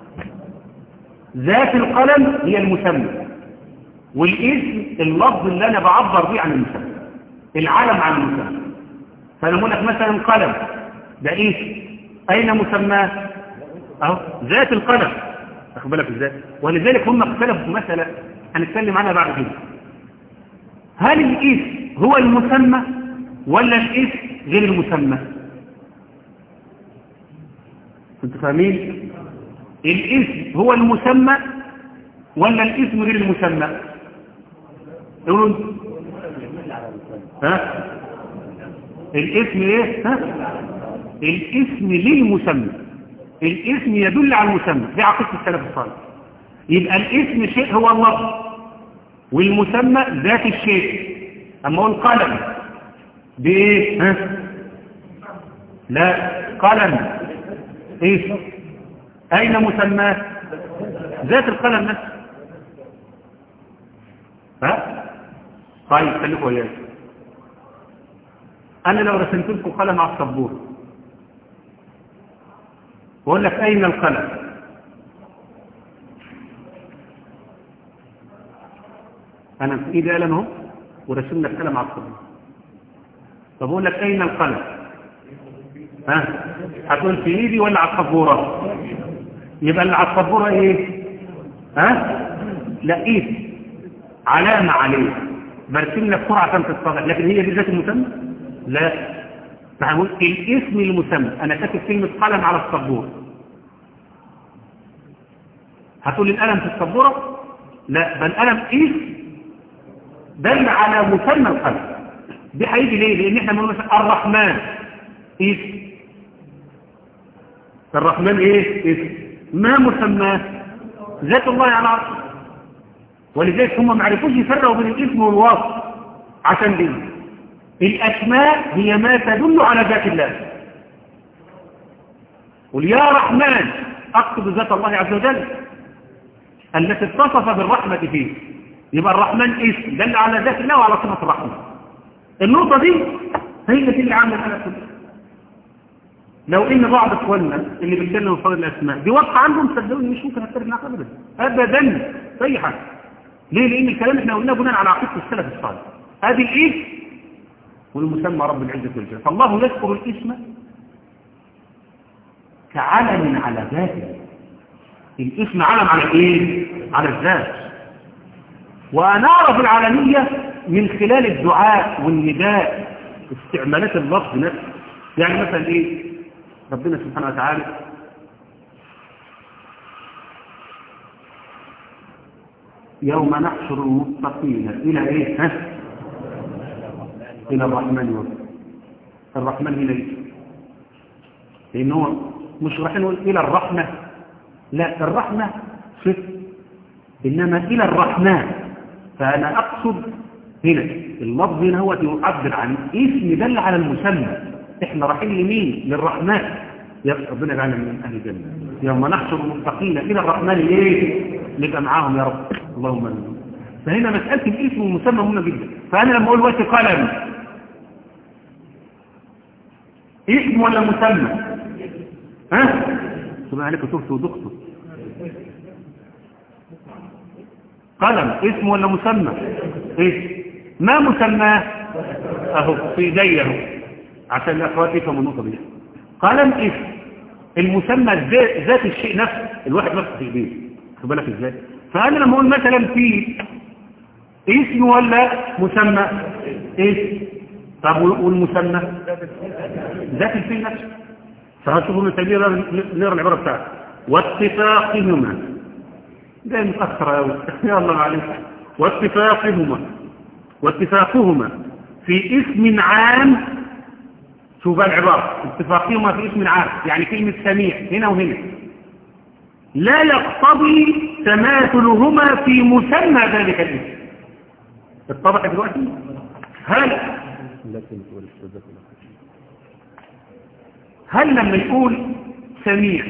ذات القلم هي المسمى والاسم اللفظ اللي انا بعبر بيه عن المسمى العلم عن المسمى فانا اقول لك مثلا قلم ده اسم اين مسماه اهو ذات القلم واخد بالك ازاي ولذلك هم اختلفوا في مساله هنتكلم عنها بعد كده هل الاسم هو المسمى ولا الاسم غير المسمى انتوا فاهمين الاسم هو المسمى ولا الاسم غير المسمى قولوا انتوا ها الاسم ايه ها الاسم للمسمى الاسم يدل على المسمى دي عقيده السلف الصالح يبقى الاسم شيء هو اللفظ والمسمى ذات الشيء اما اقول قلم بايه ها لا قلم ايه اين مسماه ذات القلم نفسه ها طيب خليكم وياي انا لو رسمت لكم قلم على السبوره واقول لك اين القلم انا في ايدي قلم اهو ورسمنا القلم على السبوره طب اقول لك اين القلم ها هتقول في ايدي ولا على السبوره يبقى اللي على السبوره ايه ها لا ايد علامه عليه برسم لك سرعه عشان تتفرج لكن هي دي ذات المسمى لا فهقول الاسم المسمى انا كاتب كلمه قلم على السبوره هتقول لي القلم في السبوره لا بل القلم اسم دل على مسمى القلم دي هيجي ليه لان احنا بنقول مثلا الرحمن اسم الرحمن ايه اسم ما مسماه ذات الله على عرشه ولذلك هم ما عرفوش يفرقوا بين الاسم والوصف عشان دي الاسماء هي ما تدل على ذات الله قل يا رحمن اقصد ذات الله عز وجل التي اتصف بالرحمه فيه يبقى الرحمن اسم دل على ذات الله وعلى صفه الرحمه النقطه دي هي دي اللي عامله الحلقه كلها لو ان بعض اخواننا اللي بيتكلموا في فضل الاسماء دي واقعه عندهم صدقوني مش ممكن هتفرق معاك ابدا ابدا اي حاجه ليه لان الكلام احنا قلناه بناء على عقيده السلف الصالح هذه الايه والمسمى رب العزه والجلال فالله يذكر الاسم كعلم على ذاته الاسم علم على ايه على الذات وانار في العالميه من خلال الدعاء والنداء استعمالات اللفظ نفسه يعني مثلا ايه ربنا سبحانه وتعالى يوم نحشر المتقين الى ايه ها الى الرحمن وفد الرحمن هنا ايه لان هو مش رايحين نقول الى الرحمه لا الرحمه صفر انما الى الرحمن فانا اقصد هنا اللفظ هنا هو يعبر عن اسم دل على المسمى احنا رايحين لمين للرحمن يا ربنا يجعلنا من اهل الجنه يوم نحشر المتقين الى الرحمن ايه نبقى معاهم يا رب اللهم امين فهنا مساله الاسم والمسمى مهمه جدا فانا لما اقول وقت قلم اسم ولا مسمى ها سبحان عليك تبت ودقت قلم اسم ولا مسمى ايه ما مسماه اهو في ايدي اهو عشان الاخوات يفهموا النقطه دي قلم اسم المسمى ذات الشيء نفسه الواحد نفسه في ايديه خد بالك ازاي فانا لما اقول مثلا في اسم ولا مسمى اسم طب والمسمى ذات الشيء نفسه فهتشوفوا من تجربه نقرا العباره بتاعته واتفاقهما ده متاخر قوي يا الله عليك واتفاقهما واتفاقهما في اسم عام شوف بقى العبارة اتفاقهما في اسم عام يعني كلمة سميع هنا وهنا لا يقتضي تماثلهما في مسمى ذلك الاسم اتضح دلوقتي هل هل لما يقول سميع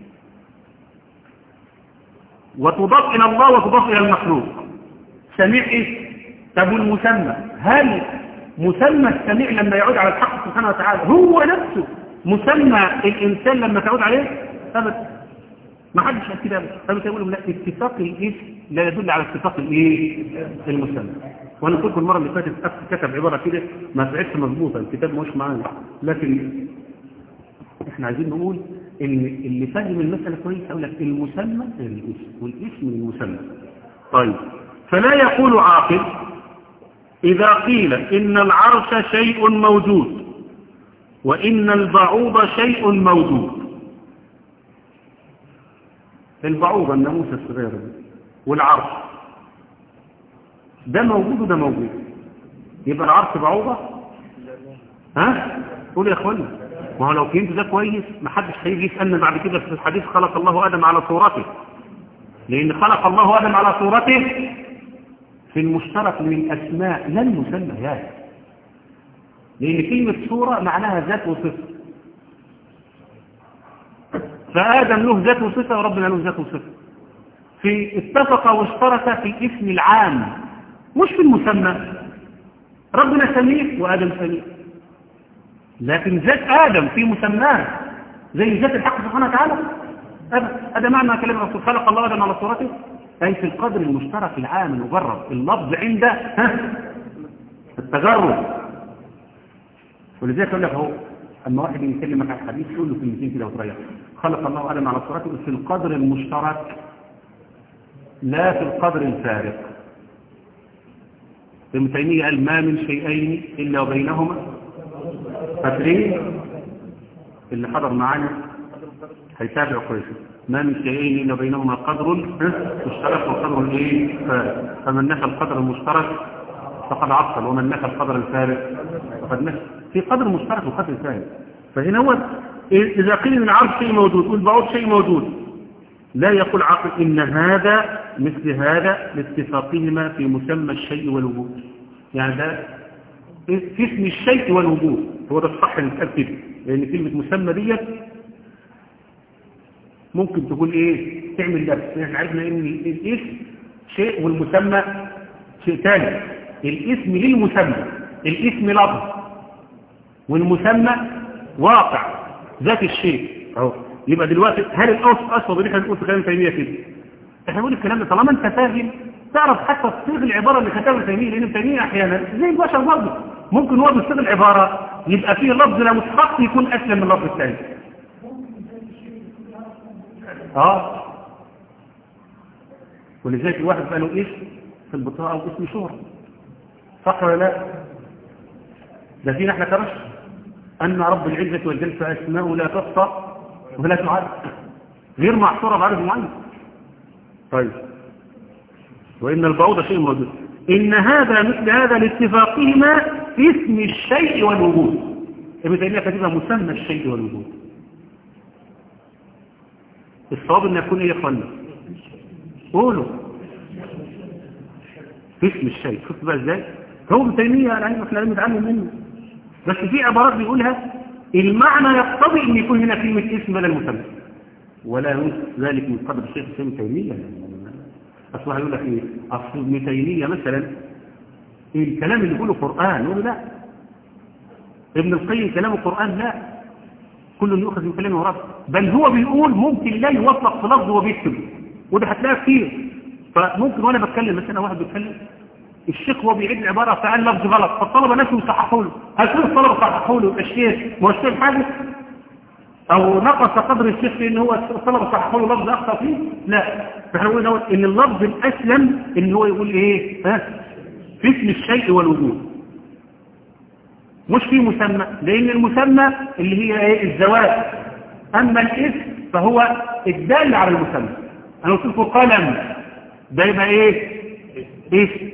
وتضاف إلى الله وتضاف إلى المخلوق سميع إيه؟ طب والمسمى هل مسمى السميع لما يعود على الحق سبحانه وتعالى هو نفسه مسمى الإنسان لما تعود عليه أبدا ما حدش قال كده فبالتالي يقولوا لا اتفاق الاسم لا يدل على اتفاق الايه المسمى وانا قلت لكم المره اللي فاتت كتب عباره كده ما طلعتش مظبوطه الكتاب مش معانا لكن احنا عايزين نقول ان اللي فاهم المساله كويس يقول لك المسمى الاسم والاسم المسمى طيب فلا يقول عاقل إذا قيل إن العرش شيء موجود وإن البعوض شيء موجود البعوضة الناموس الصغيرة دي والعرش ده موجود وده موجود يبقى العرش بعوضة ها قول يا اخوانا ما هو لو فهمت ده كويس ما حدش هيجي يسالنا بعد كده في الحديث خلق الله ادم على صورته لان خلق الله ادم على صورته في المشترك من الاسماء لا المسميات لان كلمه صوره معناها ذات وصفه فادم له ذات وصفه وربنا له ذات وصفه في اتفق واشترك في الاسم العام مش في المسمى ربنا سميع وادم سميع لكن ذات آدم في مسماه زي ذات الحق سبحانه وتعالى هذا معنى كلام الرسول خلق الله آدم على صورته أي في القدر المشترك العام المجرد اللفظ عنده ها التجرد ولذلك يقول لك هو أما واحد يكلمك عن الحديث يقول له كلمتين كده وتريح خلق الله آدم على صورته في القدر المشترك لا في القدر الفارق ابن تيمية قال ما من شيئين إلا وبينهما فاكرين اللي حضر معانا هيتابع كويس ما من شيئين الا بينهما قدر مشترك وقدر ايه فارق فمن نفى القدر المشترك فقد عطل ومن نفى القدر الفارق فقد نفى في قدر مشترك وقدر فارق فهنا هو اذا قيل ان العرض شيء موجود والبعوض شيء موجود لا يقول عاقل ان هذا مثل هذا لاتفاقهما في مسمى الشيء والوجود يعني ده في اسم الشيء والوجود هو ده الصح اللي اتقال كده لان كلمه مسمى ديت ممكن تقول ايه تعمل لبس احنا عرفنا ان الاسم شيء والمسمى شيء ثاني الاسم للمسمى الاسم لفظ والمسمى واقع ذات الشيء اهو يبقى دلوقتي هل الاصل اصل اللي احنا بنقول في كلام تيميه كده احنا بنقول الكلام ده طالما انت فاهم تعرف حتى تصيغ العباره اللي كتبها تيميه لان تيميه احيانا زي البشر برضه ممكن هو بيصيغ العباره يبقى فيه لفظ لا مستحق يكون اسلم من اللفظ الثاني اه ولذلك الواحد بقى له اسم في البطاقه واسم شهره صح ولا لا ده فينا احنا كرش ان رب العزه والجلسه اسماء لا تحصى ولا تعد غير محصوره بعدد معين طيب وان البعوض شيء موجود ان هذا مثل هذا لاتفاقهما في اسم الشيء والوجود ابن تيميه كاتبها مسمى الشيء والوجود الصواب ان يكون ايه يا اخوانا قولوا في اسم الشيء شفت بقى ازاي هو ابن تيميه يعني احنا لازم نتعلم منه بس في عبارات بيقولها المعنى يقتضي ان يكون هنا كلمه اسم بدل مسمى ولا ينسى ذلك من قدر الشيخ ابن تيميه اصل هيقول لك ايه اصل ابن تيميه مثلا إيه الكلام اللي بيقوله قران يقول لا ابن القيم كلامه قران لا كل يؤخذ من كلامه ورد بل هو بيقول ممكن لا يوفق في لفظه وبيكتب وده هتلاقيها كتير فممكن وانا بتكلم مثلا واحد بيتكلم الشيخ هو بيعيد العباره فقال لفظ غلط فالطلبه نفسهم يصححوا له هل كل الطلبه صححوا له الشيخ ما هو الشيخ حاجه او نقص قدر الشيخ في ان هو الطلبه صححوا له لفظ اخطا فيه لا فاحنا قلنا ان اللفظ الاسلم ان هو يقول ايه ها في اسم الشيء والوجود مش في مسمى لان المسمى اللي هي ايه الزواج اما الاسم فهو الدال على المسمى انا قلت لكم قلم ده يبقى ايه اسم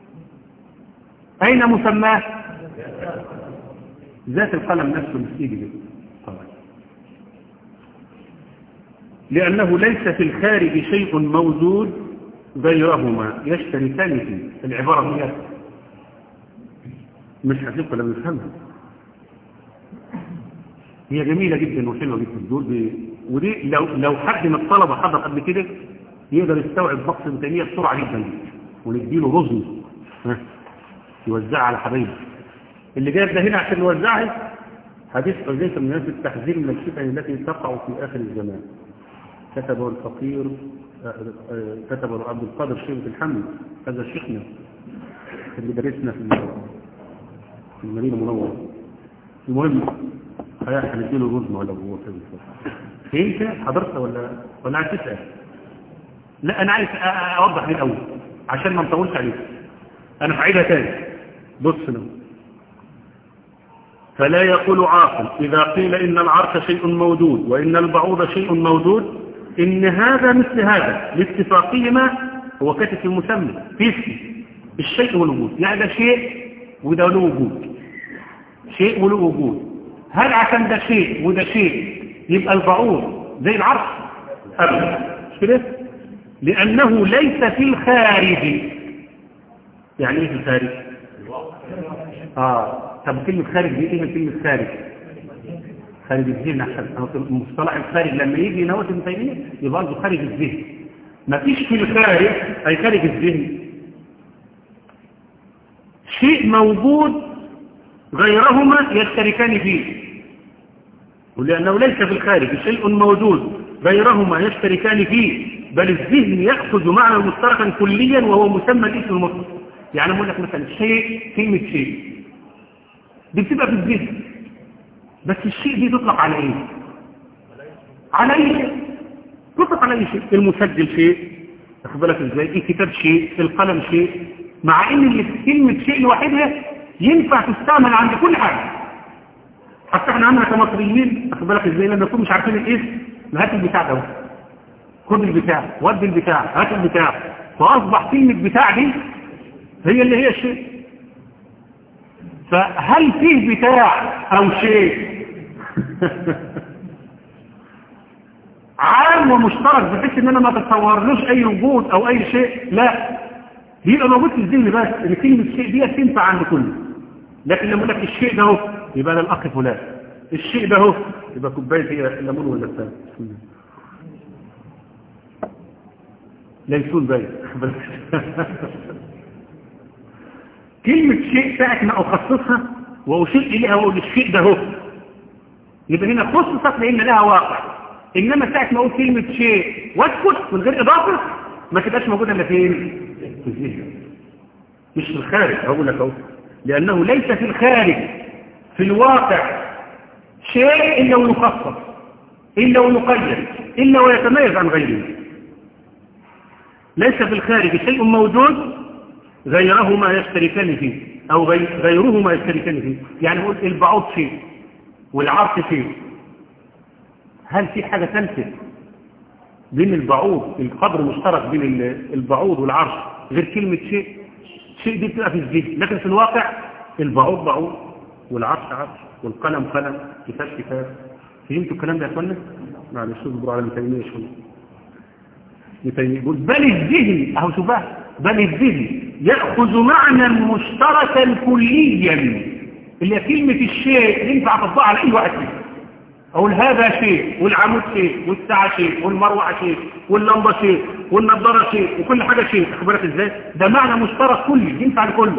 اين مسماه ذات القلم نفسه مش ايدي دي لانه ليس في الخارج شيء موجود غيرهما يشتركان فيه العباره دي مش هتبقى لما نفهمها هي جميلة جدا وحلوة جدا دول ب... ودي لو لو حد من الطلبة حضر قبل كده يقدر يستوعب بقص الإمكانية بسرعة جدا ونديله رزم ها يوزعها على حبايبه اللي جايب ده هنا عشان نوزعها حديث حذيفة من ناس التحذير من الفتن التي تقع في آخر الزمان كتبه الفقير كتبه عبد القادر شيخ الحمد هذا شيخنا اللي درسنا في في المدينة المنورة المهم هنديله الرزم ولا هو كده انت حضرت ولا ولا عايز تسال لا انا عايز اوضح من الاول عشان ما نطولش عليك انا هعيدها تاني بص له فلا يقول عاقل إذا قيل إن العرش شيء موجود وإن البعوض شيء موجود إن هذا مثل هذا لاتفاقهما هو كاتب في المسمى في اسم الشيء والوجود يعني ده شيء وده له وجود شيء وله وجود هل عشان ده شيء وده شيء يبقى البعوض زي العرش أبدا مش كده لأنه ليس في الخارج يعني ايه في الخارج اه طب كلمة خارج دي ايه كلمة خارج خارج الذهن احسن مصطلح الخارج لما يجي نوت ابن تيميه يبقى قصده خارج الذهن مفيش في الخارج اي خارج الذهن شيء موجود غيرهما يشتركان فيه ولأنه ليس في الخارج شيء موجود غيرهما يشتركان فيه بل الذهن يأخذ معنى مشتركا كليا وهو مسمى الاسم المطلق يعني أقول لك مثلا شيء كلمة شيء دي بتبقى في الذهن بس الشيء دي تطلق على ايه على اي شيء تطلق على اي شيء المسجل شيء تاخد بالك ازاي الكتاب شيء القلم شيء مع ان اللي كلمه شيء لوحدها ينفع تستعمل عند كل حاجه حتى احنا عندنا كمصريين تاخد بالك ازاي لما نكون مش عارفين الاسم هات البتاع ده خد البتاع ودي البتاع هات البتاع فاصبح كلمه بتاع دي هي اللي هي الشيء فهل فيه بتاع او شيء عام ومشترك بحيث ان انا ما تتصورلوش اي وجود او اي شيء لا بيبقى موجود في الذهن بس ان كلمه شيء دي تنفع عند كله لكن لما اقول لك الشيء ده اهو يبقى ده الاخ فلان الشيء ده اهو يبقى كوبايه هي الليمون ولا الثاني ليسون باين كلمة شيء ساعة ما أخصصها وأشير إليها وأقول الشيء ده هو يبقى هنا خصصت لأن لها واقع إنما ساعة ما أقول كلمة شيء واسكت من غير إضافة ما تبقاش موجودة إلا فين؟ في الذهن مش في الخارج هقول لك أهو لأنه ليس في الخارج في الواقع شيء إلا ويخصص إلا ويقيد إلا ويتميز عن غيره ليس في الخارج شيء موجود غيرهما يشتركان فيه أو غيرهما يشتركان فيه يعني نقول البعوض شيء والعرش شيء هل في حاجة ثالثة بين البعوض القدر مشترك بين البعوض والعرش غير كلمة شيء شيء دي بتبقى في الذهن لكن في الواقع البعوض بعوض والعرش عرش والقلم قلم كتاب كتاب فهمتوا الكلام ده يا اخوانا؟ معلش اصبروا على مثالية شوية مثالية يقول بل الذهن اهو شوف بقى بل الذهن يأخذ معنى مشتركا كليا اللي كلمة الشيء ينفع تطبق على أي واحد فيه أقول هذا شيء والعمود شيء والساعة شيء والمروعة شيء واللمبة شيء والنظارة شيء وكل حاجة شيء أخبرك إزاي ده معنى مشترك كلي ينفع لكله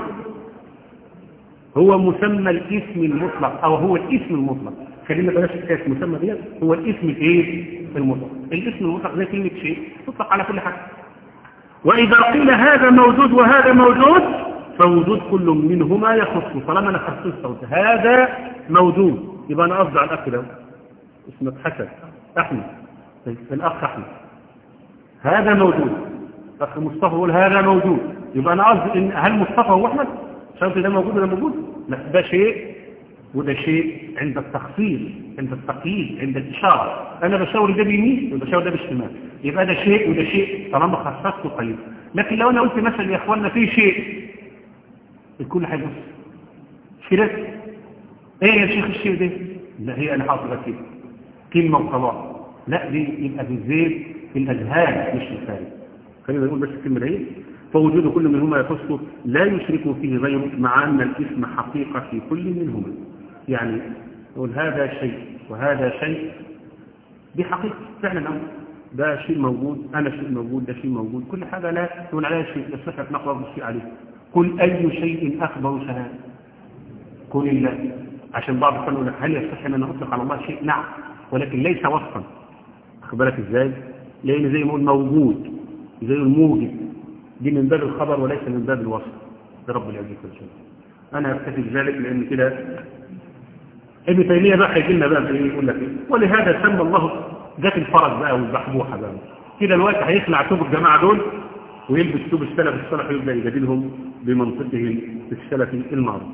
هو مسمى الاسم المطلق أو هو الاسم المطلق خلينا بلاش الاسم مسمى ديت هو الاسم الايه المطلق الاسم المطلق زي كلمة شيء تطلق على كل حاجة وإذا قيل هذا موجود وهذا موجود فوجود كل منهما يخص طالما أنا خصصت هذا موجود يبقى أنا قصدي على الأخ ده اسمه حسن أحمد الأخ أحمد هذا موجود أخ مصطفى يقول هذا موجود يبقى أنا قصدي إن هل مصطفى هو أحمد شرط ده موجود ولا موجود لا ده شيء وده شيء عند التخصيص عند التقييد عند الإشارة أنا بشاور ده بيمين وبشاور ده بالشمال يبقى ده شيء وده شيء طالما خصصته قيد لكن لو أنا قلت مثلا يا إخواننا في شيء الكل هيبص مش كده ايه يا شيخ الشيء ده لا هي انا حاطط كده كلمه وخلاص لا دي يبقى في الزيت في الاذهان مش في الخارج خلينا نقول بس الكلمه دي فوجود كل منهما يخصه لا يشرك فيه غيره مع ان الاسم حقيقه في كل منهما يعني نقول هذا شيء وهذا شيء دي حقيقه فعلا أمر. ده شيء موجود انا شيء موجود ده شيء موجود كل حاجه لا تقول عليها شيء يصح نقرا الشيء عليه قل اي شيء اخبر شهاده قل الله عشان بعض الفن يقول لك هل يصح ان انا اطلق على الله شيء نعم ولكن ليس وصفا واخد بالك ازاي لان زي ما نقول موجود زي الموجد دي من باب الخبر وليس من باب الوصف لرب العزه والجلال انا اكتفي بذلك لان كده ابن تيميه بقى هيجي لنا بقى ايه يقول لك ايه ولهذا سمى الله ذات الفرج بقى والبحبوحه بقى كده الوقت هيخلع توب الجماعه دول ويلبس توب السلف الصالح ويبدا يجادلهم بمنطقه السلفي المعروف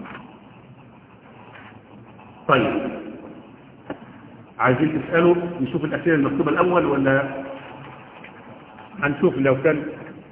طيب عايزين تسألوا نشوف الأسئلة المكتوبة الأول ولا هنشوف لو كان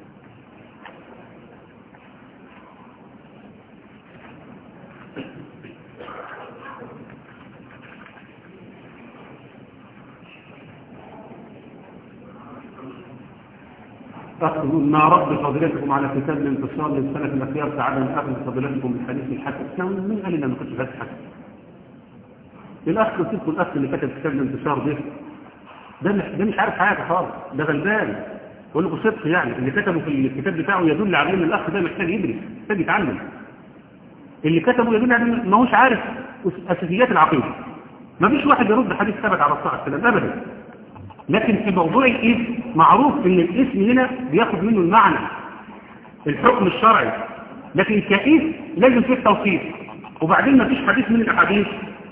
ما رد فضيلتكم على كتاب الانتصار للسنة الأخيار سعادة من أخذ فضيلتكم بالحديث الحسن من قال لنا ما كنتش حديث حسن الأخ قلت الأخ اللي كتب كتاب الانتصار ده ده مش, ده مش عارف حاجة خالص ده غلبان بقول لكم صدق يعني اللي كتبه في الكتاب بتاعه يدل على ان الأخ ده محتاج يدرس محتاج يتعلم اللي كتبه يدل على ما هوش عارف أساسيات العقيدة ما فيش واحد يرد حديث ثبت على الصحة السلام أبدا لكن في موضوع الاسم معروف ان الاسم هنا بياخد منه المعنى الحكم الشرعي لكن كاسم لازم فيه التوصيف وبعدين ما فيش حديث من الاحاديث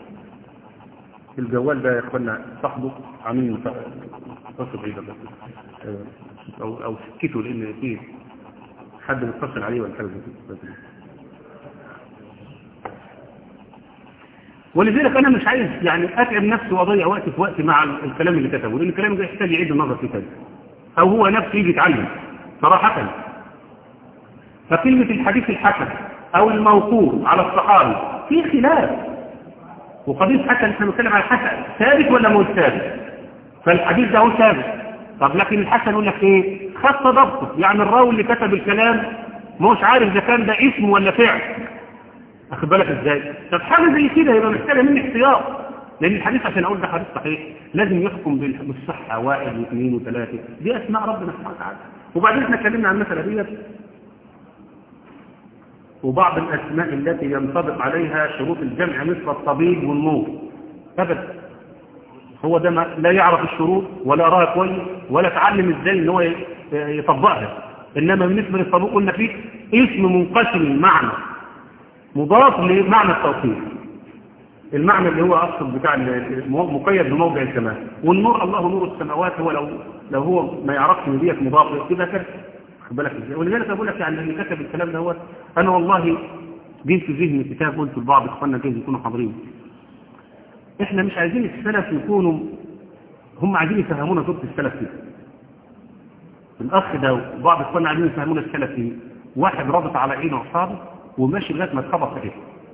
الجوال ده يا اخوانا صاحبه عاملين متصل بعيد او او سكته لان فيه حد متصل عليه ولا حاجه زي كده ولذلك انا مش عايز يعني اتعب نفسي واضيع وقت في وقت مع الكلام اللي كتبه لان الكلام ده يحتاج يعيد النظر فيه تاني او هو نفسه يجي يتعلم صراحه فكلمه الحديث الحسن او الموقوف على الصحابي في خلاف وقضيه حسن احنا بنتكلم على الحسن ثابت ولا مش ثابت فالحديث ده هو ثابت طب لكن الحسن يقول لك ايه خط ضبطه يعني الراوي اللي كتب الكلام مش عارف اذا كان ده اسم ولا فعل اخد بالك ازاي طب حاجه زي كده يبقى محتاجه مني احتياط لان الحديث عشان اقول ده حديث صحيح لازم يحكم بالصحه واحد واثنين وثلاثه دي اسماء ربنا سبحانه وتعالى وبعدين احنا اتكلمنا عن المساله ديت وبعض الاسماء التي ينطبق عليها شروط الجمع مثل الطبيب والنور ابدا هو ده ما لا يعرف الشروط ولا يراها كويس ولا اتعلم ازاي ان هو يطبقها انما بالنسبه للطبيب قلنا فيه اسم منقسم المعنى مضاف لمعنى التوصيف المعنى اللي هو اصل بتاع مقيد بموضع الكمال والنور الله نور السماوات هو لو لو هو ما يعرفش ان ديت مضاف كده كده خد بالك ازاي ولذلك بقول لك يعني اللي كتب الكلام دوت انا والله جه في ذهني كتاب قلت لبعض اخواننا جايز يكونوا حاضرين احنا مش عايزين السلف يكونوا هم عايزين يفهمونا صوره السلف كده الاخ ده وبعض اخواننا عايزين يفهمونا السلف ايه واحد رابط على عينه وصابه وماشي لغايه ما اتخبط في كده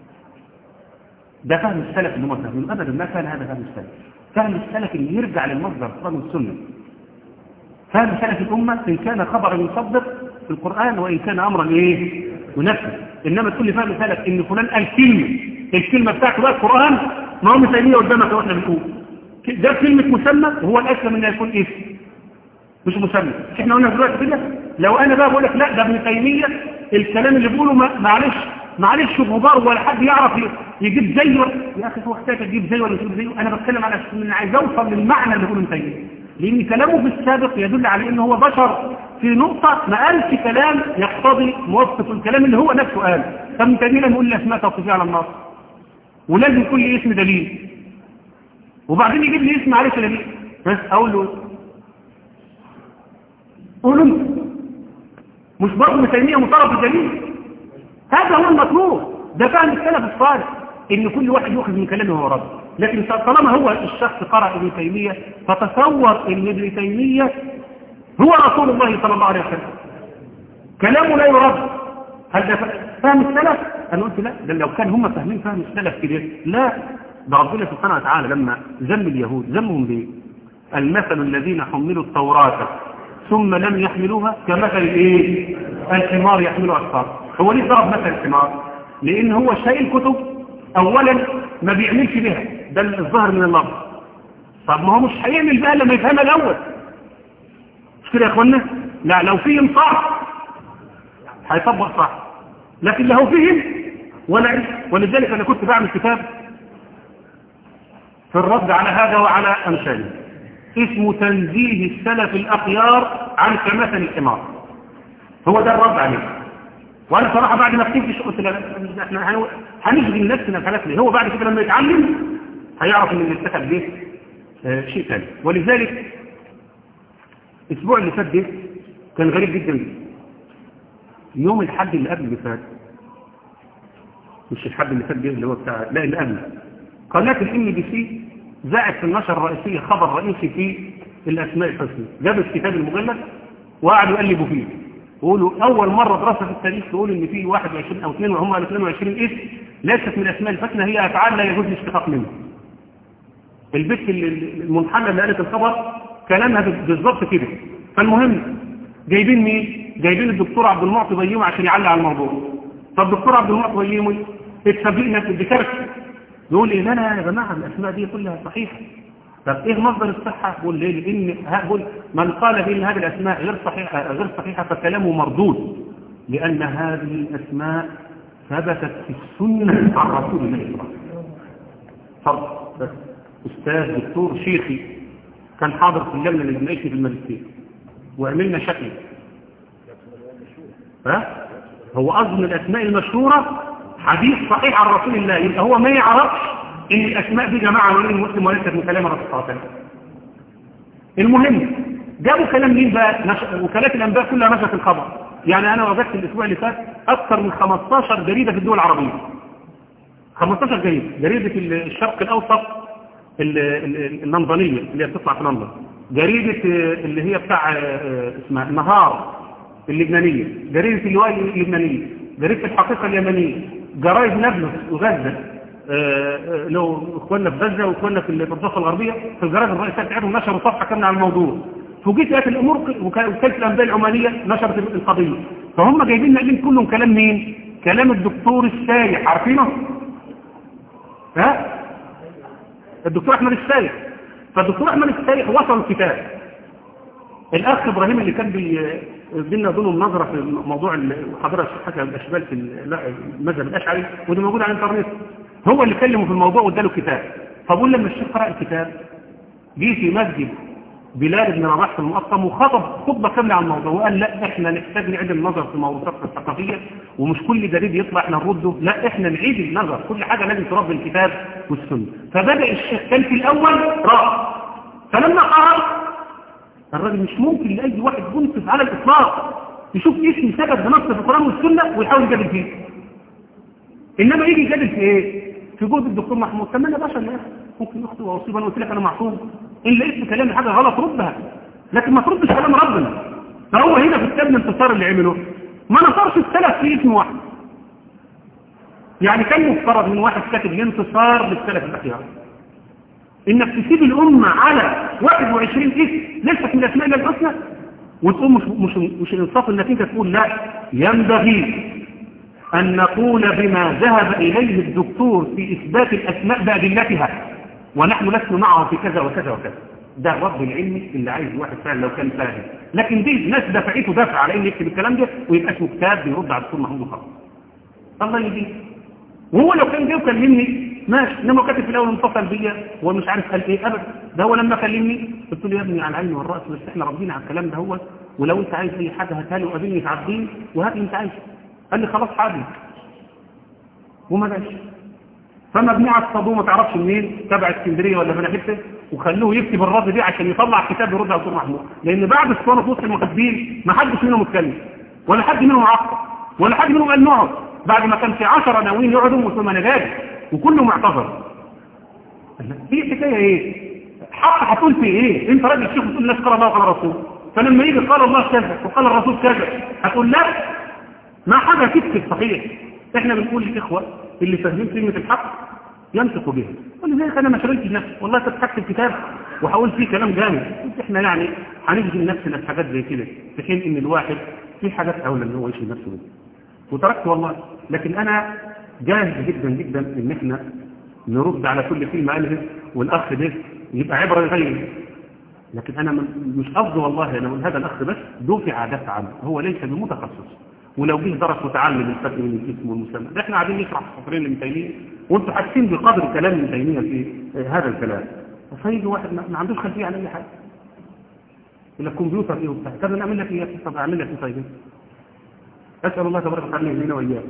ده فهم السلف اللي هم فاهمين ابدا ما كان هذا فهم السلف فهم السلف اللي يرجع للمصدر القران والسنه فهم سلف الامه ان كان خبرا يصدق في القران وان كان امرا ايه ينفذ انما تقول لي فهم سلف ان فلان قال كلمه الكلمه بتاعته بقى القران ما هو مثاليه قدامك واحنا بنقول ده كلمه مسمى وهو الاسلم انه يكون اسم مش مسمى احنا قلنا دلوقتي كده لو انا بقى بقول لك لا ده ابن تيميه الكلام اللي بيقوله معلش معلش غبار ولا حد يعرف يجيب زيه يا اخي هو احتاج تجيب زيه ولا تجيب زيه انا بتكلم على ان عايز اوصل للمعنى اللي بيقوله ابن تيميه لان كلامه في السابق يدل على ان هو بشر في نقطه ما قالش كلام يقتضي موصف الكلام اللي هو نفسه قال فابن تيميه لما يقول لي اسماء توصيفيه على النص ولازم يكون لي اسم دليل وبعدين يجيب لي اسم معلش دليل بس اقول له قول انت مش برضه ابن تيميه مطالب بالدليل هذا هو المطلوب ده فهم السلف الصالح ان كل واحد يؤخذ من كلامه وهو رد لكن طالما هو الشخص قرأ ابن تيمية فتصور ان ابن تيمية هو رسول الله صلى الله عليه وسلم كلامه لا يرد هل ده فهم السلف انا قلت لا ده لو كان هم فاهمين فهم السلف كده لا ده ربنا سبحانه وتعالى لما ذم اليهود ذمهم بايه المثل الذين حملوا التوراة ثم لم يحملوها كمثل ايه الحمار يحمل اسفار هو ليه ضرب مثل الحمار لان هو شايل كتب اولا ما بيعملش بها ده الظاهر من اللفظ طب ما هو مش هيعمل بها لما يفهمها الاول مش كده يا اخوانا لا لو فهم صح هيطبق صح لكن له فهم ولا ولذلك انا كنت بعمل كتاب في الرد على هذا وعلى امثاله اسمه تنزيه السلف الاخيار عن كمثل الحمار هو ده الرد عليه وانا صراحه بعد ما كتبت قلت لا احنا هنشغل نفسنا بحاجات ليه هو بعد كده لما يتعلم هيعرف ان اللي اتكتب ده آه شيء ثاني ولذلك الاسبوع اللي فات ده كان غريب جدا يوم الحد اللي قبل اللي فات مش الحد اللي فات اللي هو بتاع لا اللي قبله قناة الام بي سي زعت في النشر الرئيسية خبر رئيسي في الأسماء الحسنى جاب الكتاب المجلد وقعدوا يقلبوا فيه يقولوا أول مرة دراسة في التاريخ تقول إن في 21 أو 2 وهم قالوا 22 اسم ليست من الأسماء الحسنى هي أفعال لا يجوز الاشتقاق منها البت المنحنى اللي قالت الخبر كلامها بالظبط كده فالمهم جايبين مين جايبين الدكتور عبد المعطي بيومي عشان يعلق على الموضوع فالدكتور عبد المعطي بيومي اتفاجئنا في بكارثه يقول ايه لا لا يا جماعه الاسماء دي كلها صحيحه طب ايه مصدر الصحه بقول ليه لان هقول من قال بان هذه الاسماء غير صحيحه غير صحيحه فكلامه مردود لان هذه الاسماء ثبتت في السنه عن رسول الله صلى الله عليه وسلم فرق بس استاذ دكتور شيخي كان حاضر في اللجنه اللي بنعيش في الماجستير وعملنا شكل ها هو قصد من الاسماء المشهوره حديث صحيح عن رسول الله يبقى هو ما يعرفش ان الاسماء دي جماعه من المسلم وليست من كلام الرسول صلى الله عليه وسلم المهم جابوا كلام مين بقى نش... وكالات الانباء كلها نشرت الخبر يعني انا وجدت الاسبوع اللي فات اكثر من 15 جريده في الدول العربيه 15 جريده جريده الشرق الاوسط اللندنيه اللي هي بتطلع في لندن جريده اللي هي بتاع اسمها النهار اللبنانيه جريده اللواء اللبنانيه جريده الحقيقه اليمنيه جرايد نابلس وغزه لو اخواننا في غزه واخواننا في الضفه الغربيه في الجرايد الرئيسيه بتاعتهم نشروا صفحه كامله عن الموضوع فوجئت لقيت الامور وكاله الانباء العمانيه نشرت القضيه فهم جايبين ناقلين كلهم كلام مين كلام الدكتور السايح عارفينه ها الدكتور احمد السايح فالدكتور احمد السايح وصل الكتاب الاخ ابراهيم اللي كان بيدينا دونه النظره في موضوع حضره الشيخ حسن الاشبال في المذهب الاشعري وده موجود على الانترنت هو اللي كلمه في الموضوع واداله الكتاب فبقول لما الشيخ قرأ الكتاب جه في مسجد بلال بن رباح في المقطم وخطب خطبه كامله عن الموضوع وقال لا احنا نحتاج نعيد النظر في الموضوعات الثقافيه ومش كل جديد يطلع احنا نرده لا احنا نعيد النظر كل حاجه لازم ترد الكتاب والسنه فبدا الشيخ كان في الاول راى فلما قرأ الراجل مش ممكن لاي واحد منصف على الاطلاق يشوف اسم ثبت بنص في القران والسنه ويحاول يجادل فيه انما يجي يجادل في ايه في جهد الدكتور محمود طب ما انا بشر يا اخي ممكن يخطئ واصيب انا قلت لك انا معصوم ان لقيت كلامي حاجه غلط ردها لكن ما تردش كلام ربنا فهو هنا في كتاب الانتصار اللي عمله ما نصرش السلف في اسم واحد يعني كان مفترض من واحد كاتب الانتصار للسلف الاخيار انك تسيب الامه على 21 اسم ليست من اسماء الله الحسنى وتقول مش مش مش الانصاف انك انت تقول لا ينبغي أن نقول بما ذهب إليه الدكتور في إثبات الأسماء بأدلتها ونحن لسنا معه في كذا وكذا وكذا ده الرد العلمي اللي عايز واحد فعلا لو كان فاهم لكن دي ناس دفعته دفع على انه يكتب الكلام ده ويبقى اسمه كتاب بيرد على الدكتور محمود خالص الله يهديه وهو لو كان جه وكلمني ماشي انما كاتب في الاول انفصل بيا ومش عارف قال ايه ابدا ده هو لما كلمني قلت له يا ابني على العين والراس بس احنا ربنا على الكلام ده هو ولو انت عايز اي حاجه هاتها لي وقابلني في عبدين وهات اللي انت عايزه قال لي خلاص حاضر وما جاش فمجموعة صابون ما تعرفش منين تبع اسكندريه ولا بني حته وخلوه يكتب الرد دي عشان يطلع كتاب يرد على الدكتور محمود لان بعد الصوره في وسط المحبين ما حدش منهم اتكلم ولا حد منهم عقل ولا حد منهم قال نقعد بعد ما كان في 10 ناويين يقعدوا ثم انا جاي وكله معتذر دي حكايه ايه حق هتقول في ايه انت راجل شيخ بتقول الناس قال الله وقال الرسول فلما يجي قال الله كذا وقال الرسول كذا هتقول لا ما حاجه تكتب صحيح احنا بنقول للاخوه اللي فاهمين كلمه الحق ينطقوا بها ولذلك انا ما شغلتش نفسي والله كنت هكتب كتاب وهقول فيه كلام جامد احنا يعني هنجزم نفسنا في حاجات زي كده في حين ان الواحد في حاجات اولى ان هو يشغل نفسه بيها وتركت والله لكن انا جاهز جدا جدا ان احنا نرد على كل كلمه قالها والاخ ده يبقى عبره لغيره لكن انا مش قصدي والله انا من هذا الاخ بس دفع دفعا هو ليس بمتخصص ولو جه درس متعلم الفرق بين الاسم والمسمى ده احنا قاعدين نشرح السطرين لابن تيميه وانتوا حاسين بقدر كلام ابن تيميه في هذا الكلام فيجي واحد ما عندوش خلفيه عن اي حاجه يقول لك كمبيوتر ايه وبتاع طب نعمل لك ايه طب اعمل لك ايه طيب اسال الله تبارك وتعالى يهدينا واياك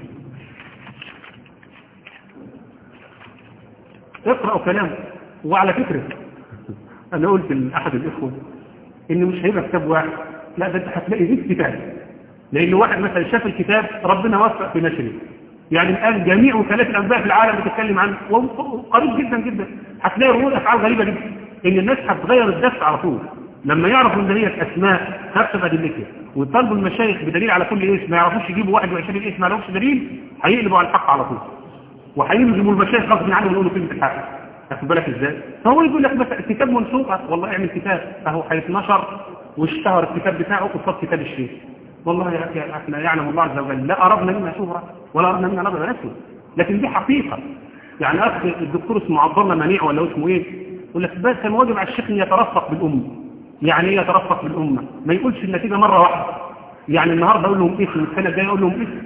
اقرأوا كلام وعلى فكرة انا قلت لاحد الاخوه ان مش هيبقى كتاب واحد لا ده انت هتلاقي 100 كتاب لان واحد مثلا شاف الكتاب ربنا وفق في نشره يعني الآن جميع وكالات الأنباء في العالم بتتكلم عن قريب جدا جدا هتلاقي ردود أفعال غريبة جدا إن الناس هتغير الدفع على طول لما يعرفوا ان هي اسماء هكتب ادلتها ويطالبوا المشايخ بدليل على كل اسم ما يعرفوش يجيبوا 21 اسم ما لهمش دليل هيقلبوا على الحق على طول وهيجيبوا المشايخ غصب عنهم يقولوا كلمه الحق تاخد بالك ازاي فهو يقول لك بس الكتاب منسوقه والله اعمل كتاب اهو هيتنشر واشتهر الكتاب بتاعه قصاد كتاب الشيخ والله يا اخي احنا يعلم الله عز وجل لا اردنا منها شهره ولا اردنا منها نظر نفسه لكن دي حقيقه يعني اخ الدكتور اسمه عبد الله منيع ولا اسمه ايه يقول لك بس كان واجب على الشيخ ان يترفق بالامه يعني ايه يترفق بالامه ما يقولش النتيجه مره واحده يعني النهارده اقول لهم اسم السنه الجايه اقول لهم اسم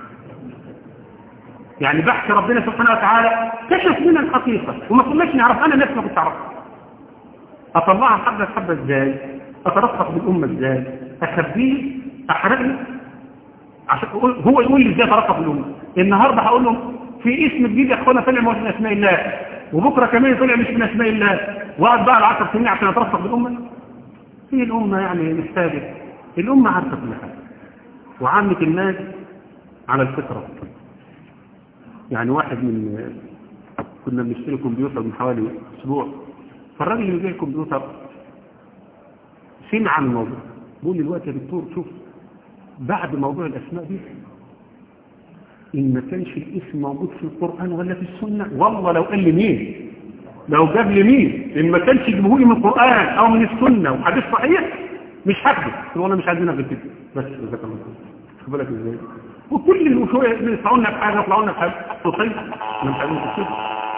يعني بحث ربنا سبحانه وتعالى كشف لنا الحقيقه وما كناش نعرف انا نفسي ما كنت اعرفها اطلعها حبه حبه ازاي اترفق بالامه ازاي اخبيه احرقه عشان هو يقول لي ازاي اترفق بالامه النهارده هقول لهم في اسم جديد يا اخوانا طلع من اسماء الله وبكره كمان طلع مش من اسماء الله واقعد بقى العشر سنين عشان اترفق بالامه هي الامه يعني محتاجه الامه عارفه كل حاجه وعامه الناس على الفطره يعني واحد من كنا بنشتري كمبيوتر من حوالي اسبوع فالراجل اللي بيبيع الكمبيوتر سمع عن الموضوع بيقول لي دلوقتي يا دكتور شوف بعد موضوع الاسماء دي ان ما كانش الاسم موجود في القران ولا في السنه والله لو قال لي مين لو جاب لي مين ان ما كانش يجيبه لي من القران او من السنه وحديث صحيح مش هكذب والله مش عايزين غير كده بس جزاك الله خير خد بالك ازاي وكل اللي شويه يطلعوا لنا بحاجه يطلعوا لنا بحاجه طيب احنا مش عايزين كده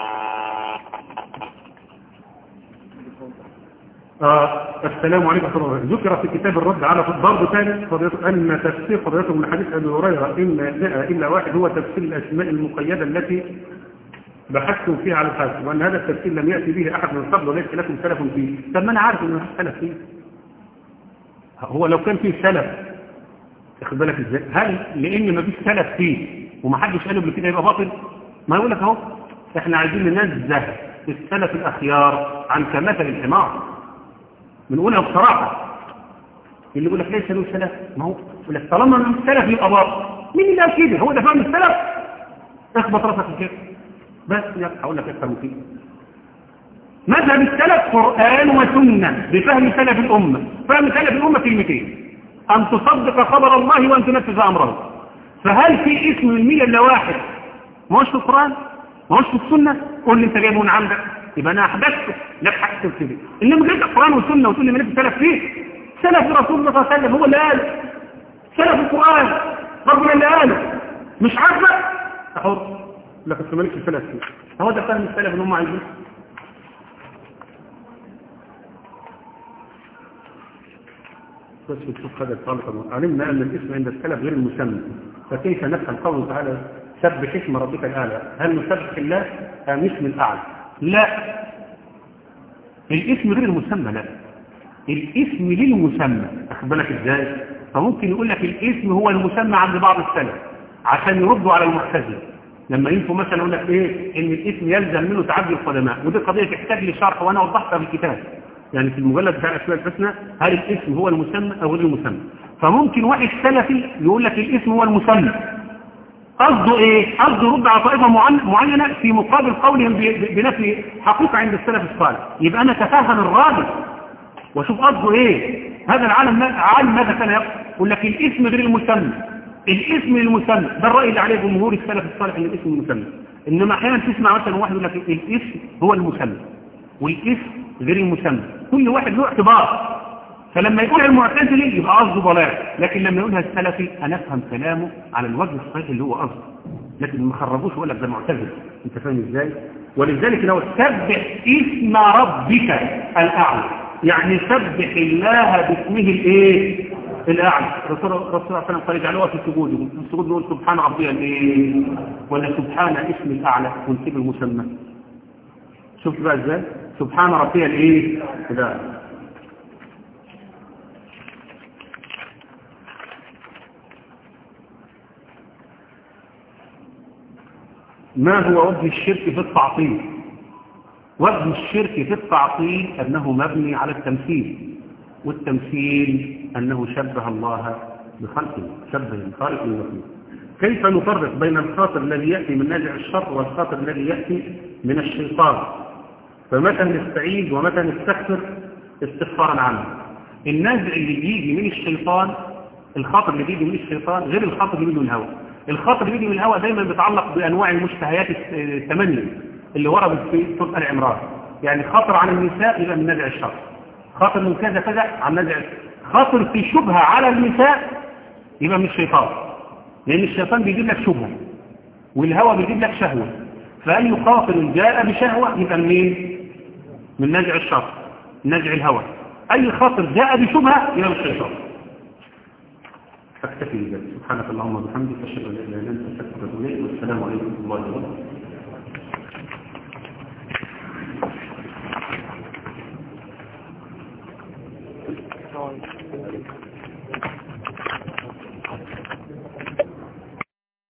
آه السلام عليكم ورحمه الله ذكر في كتاب الرد على ضرب ثاني ان تفسير فضيلته من حديث ابي هريره ان جاء الا واحد هو تفسير الاسماء المقيده التي بحثتم فيها على الحاسب وان هذا التفسير لم ياتي به احد من قبل وليس لكم سلف فيه طب ما انا عارف ان مفيش سلف فيه هو لو كان فيه سلف واخد بالك ازاي هل لان مفيش سلف فيه ومحدش قال قبل كده يبقى باطل ما يقول لك اهو احنا عايزين ننزه السلف الاخيار عن كمثل الحمار بنقولها بصراحه اللي يقول لك ليس له سلف ما هو يقول لك طالما من السلف يبقى باطل مين اللي قال كده هو ده فاهم السلف اخبط راسك في كده بس يا هقول لك اكثر من كده مذهب السلف قرآن وسنة بفهم سلف الأمة فهم سلف الأمة كلمتين أن تصدق خبر الله وأن تنفذ أمره فهل في اسم المية إلا واحد ما هوش في القرآن ما هوش في السنة قول لي أنت جايبه من عندك يبقى أنا أحدثته لك حق كده إنما جايب القرآن والسنة وتقول لي ما نفس سلف فيه سلف رسول الله صلى الله عليه وسلم هو اللي قال سلف القرآن ربنا اللي قاله مش عارفة أحر لك أصل مالكش سلف فيه هو ده فهم السلف اللي هم عايزين بس بتشوف هذا الطالب علمنا أن الاسم عند السلف غير المسمى فكيف نفهم قوله تعالى سبح اسم ربك الأعلى هل نسبح الله أم اسم الأعلى لا الاسم غير المسمى لا الاسم للمسمى أخد بالك إزاي فممكن يقول لك الاسم هو المسمى عند بعض السلف عشان يردوا على المعتزله لما ينفوا مثلا يقول لك ايه ان الاسم يلزم منه تعدي القدماء ودي قضيه تحتاج لشرح وانا وضحتها في الكتاب يعني في المجلد بتاع الاسماء الحسنى هل الاسم هو المسمى او غير المسمى فممكن واحد سلفي يقول لك الاسم هو المسمى قصده ايه قصده يرد على طائفه معينه في مقابل قولهم بنفي حقيقه عند السلف الصالح يبقى انا تفهم الراجل واشوف قصده ايه هذا العالم عالم ماذا كان يقول يقول لك الاسم غير المسمى الاسم المسمى ده الراي اللي عليه جمهور السلف الصالح ان الاسم المسمى انما احيانا تسمع مثلا واحد يقول لك الاسم هو المسمى والاسم غير المسمى كل واحد له اعتبار فلما يقول المعتزلي يبقى قصده ضلال لكن لما يقولها السلفي انا افهم كلامه على الوجه الصحيح اللي هو قصده لكن ما خرجوش ولا ده معتزل انت فاهم ازاي ولذلك لو سبح اسم ربك الاعلى يعني سبح الله باسمه الايه الاعلى الرسول صلى الله عليه وسلم قال اجعلوها في السجود في السجود نقول سبحان ربي الايه ولا سبحان اسم الاعلى ونسيب المسمى شفت بقى ازاي سبحان ربي الايه كده ما هو وجه الشرك في التعطيل وجه الشرك في التعطيل أنه مبني على التمثيل والتمثيل أنه شبه الله بخلقه شبه الخالق بالمخلوق كيف نفرق بين الخاطر الذي يأتي من نزع الشر والخاطر الذي يأتي من الشيطان فمتى نستعيد ومتى نستكثر استغفارا عنه النزع اللي بيجي من الشيطان الخاطر اللي بيجي من الشيطان غير الخاطر اللي بيجي من الهوى الخاطر اللي بيجي من الهوى دايما بيتعلق بانواع المشتهيات الثمانيه اللي وردت في سوره ال عمران يعني خاطر عن النساء يبقى من نزع الشر خاطر من كذا كذا عن نزع خاطر في شبهه على النساء يبقى من الشيطان لان الشيطان بيجيب لك شبهه والهوى بيجيب لك شهوه فاي خاطر جاء بشهوه يبقى منين من نزع الشر نزع الهوى اي خاطر جاء بشبهه يبقى من الشيطان أكتفي بذلك سبحانك اللهم وبحمدك أشهد أن لا إله إلا أنت أستغفرك وأتوب إليك والسلام عليكم ورحمة الله وبركاته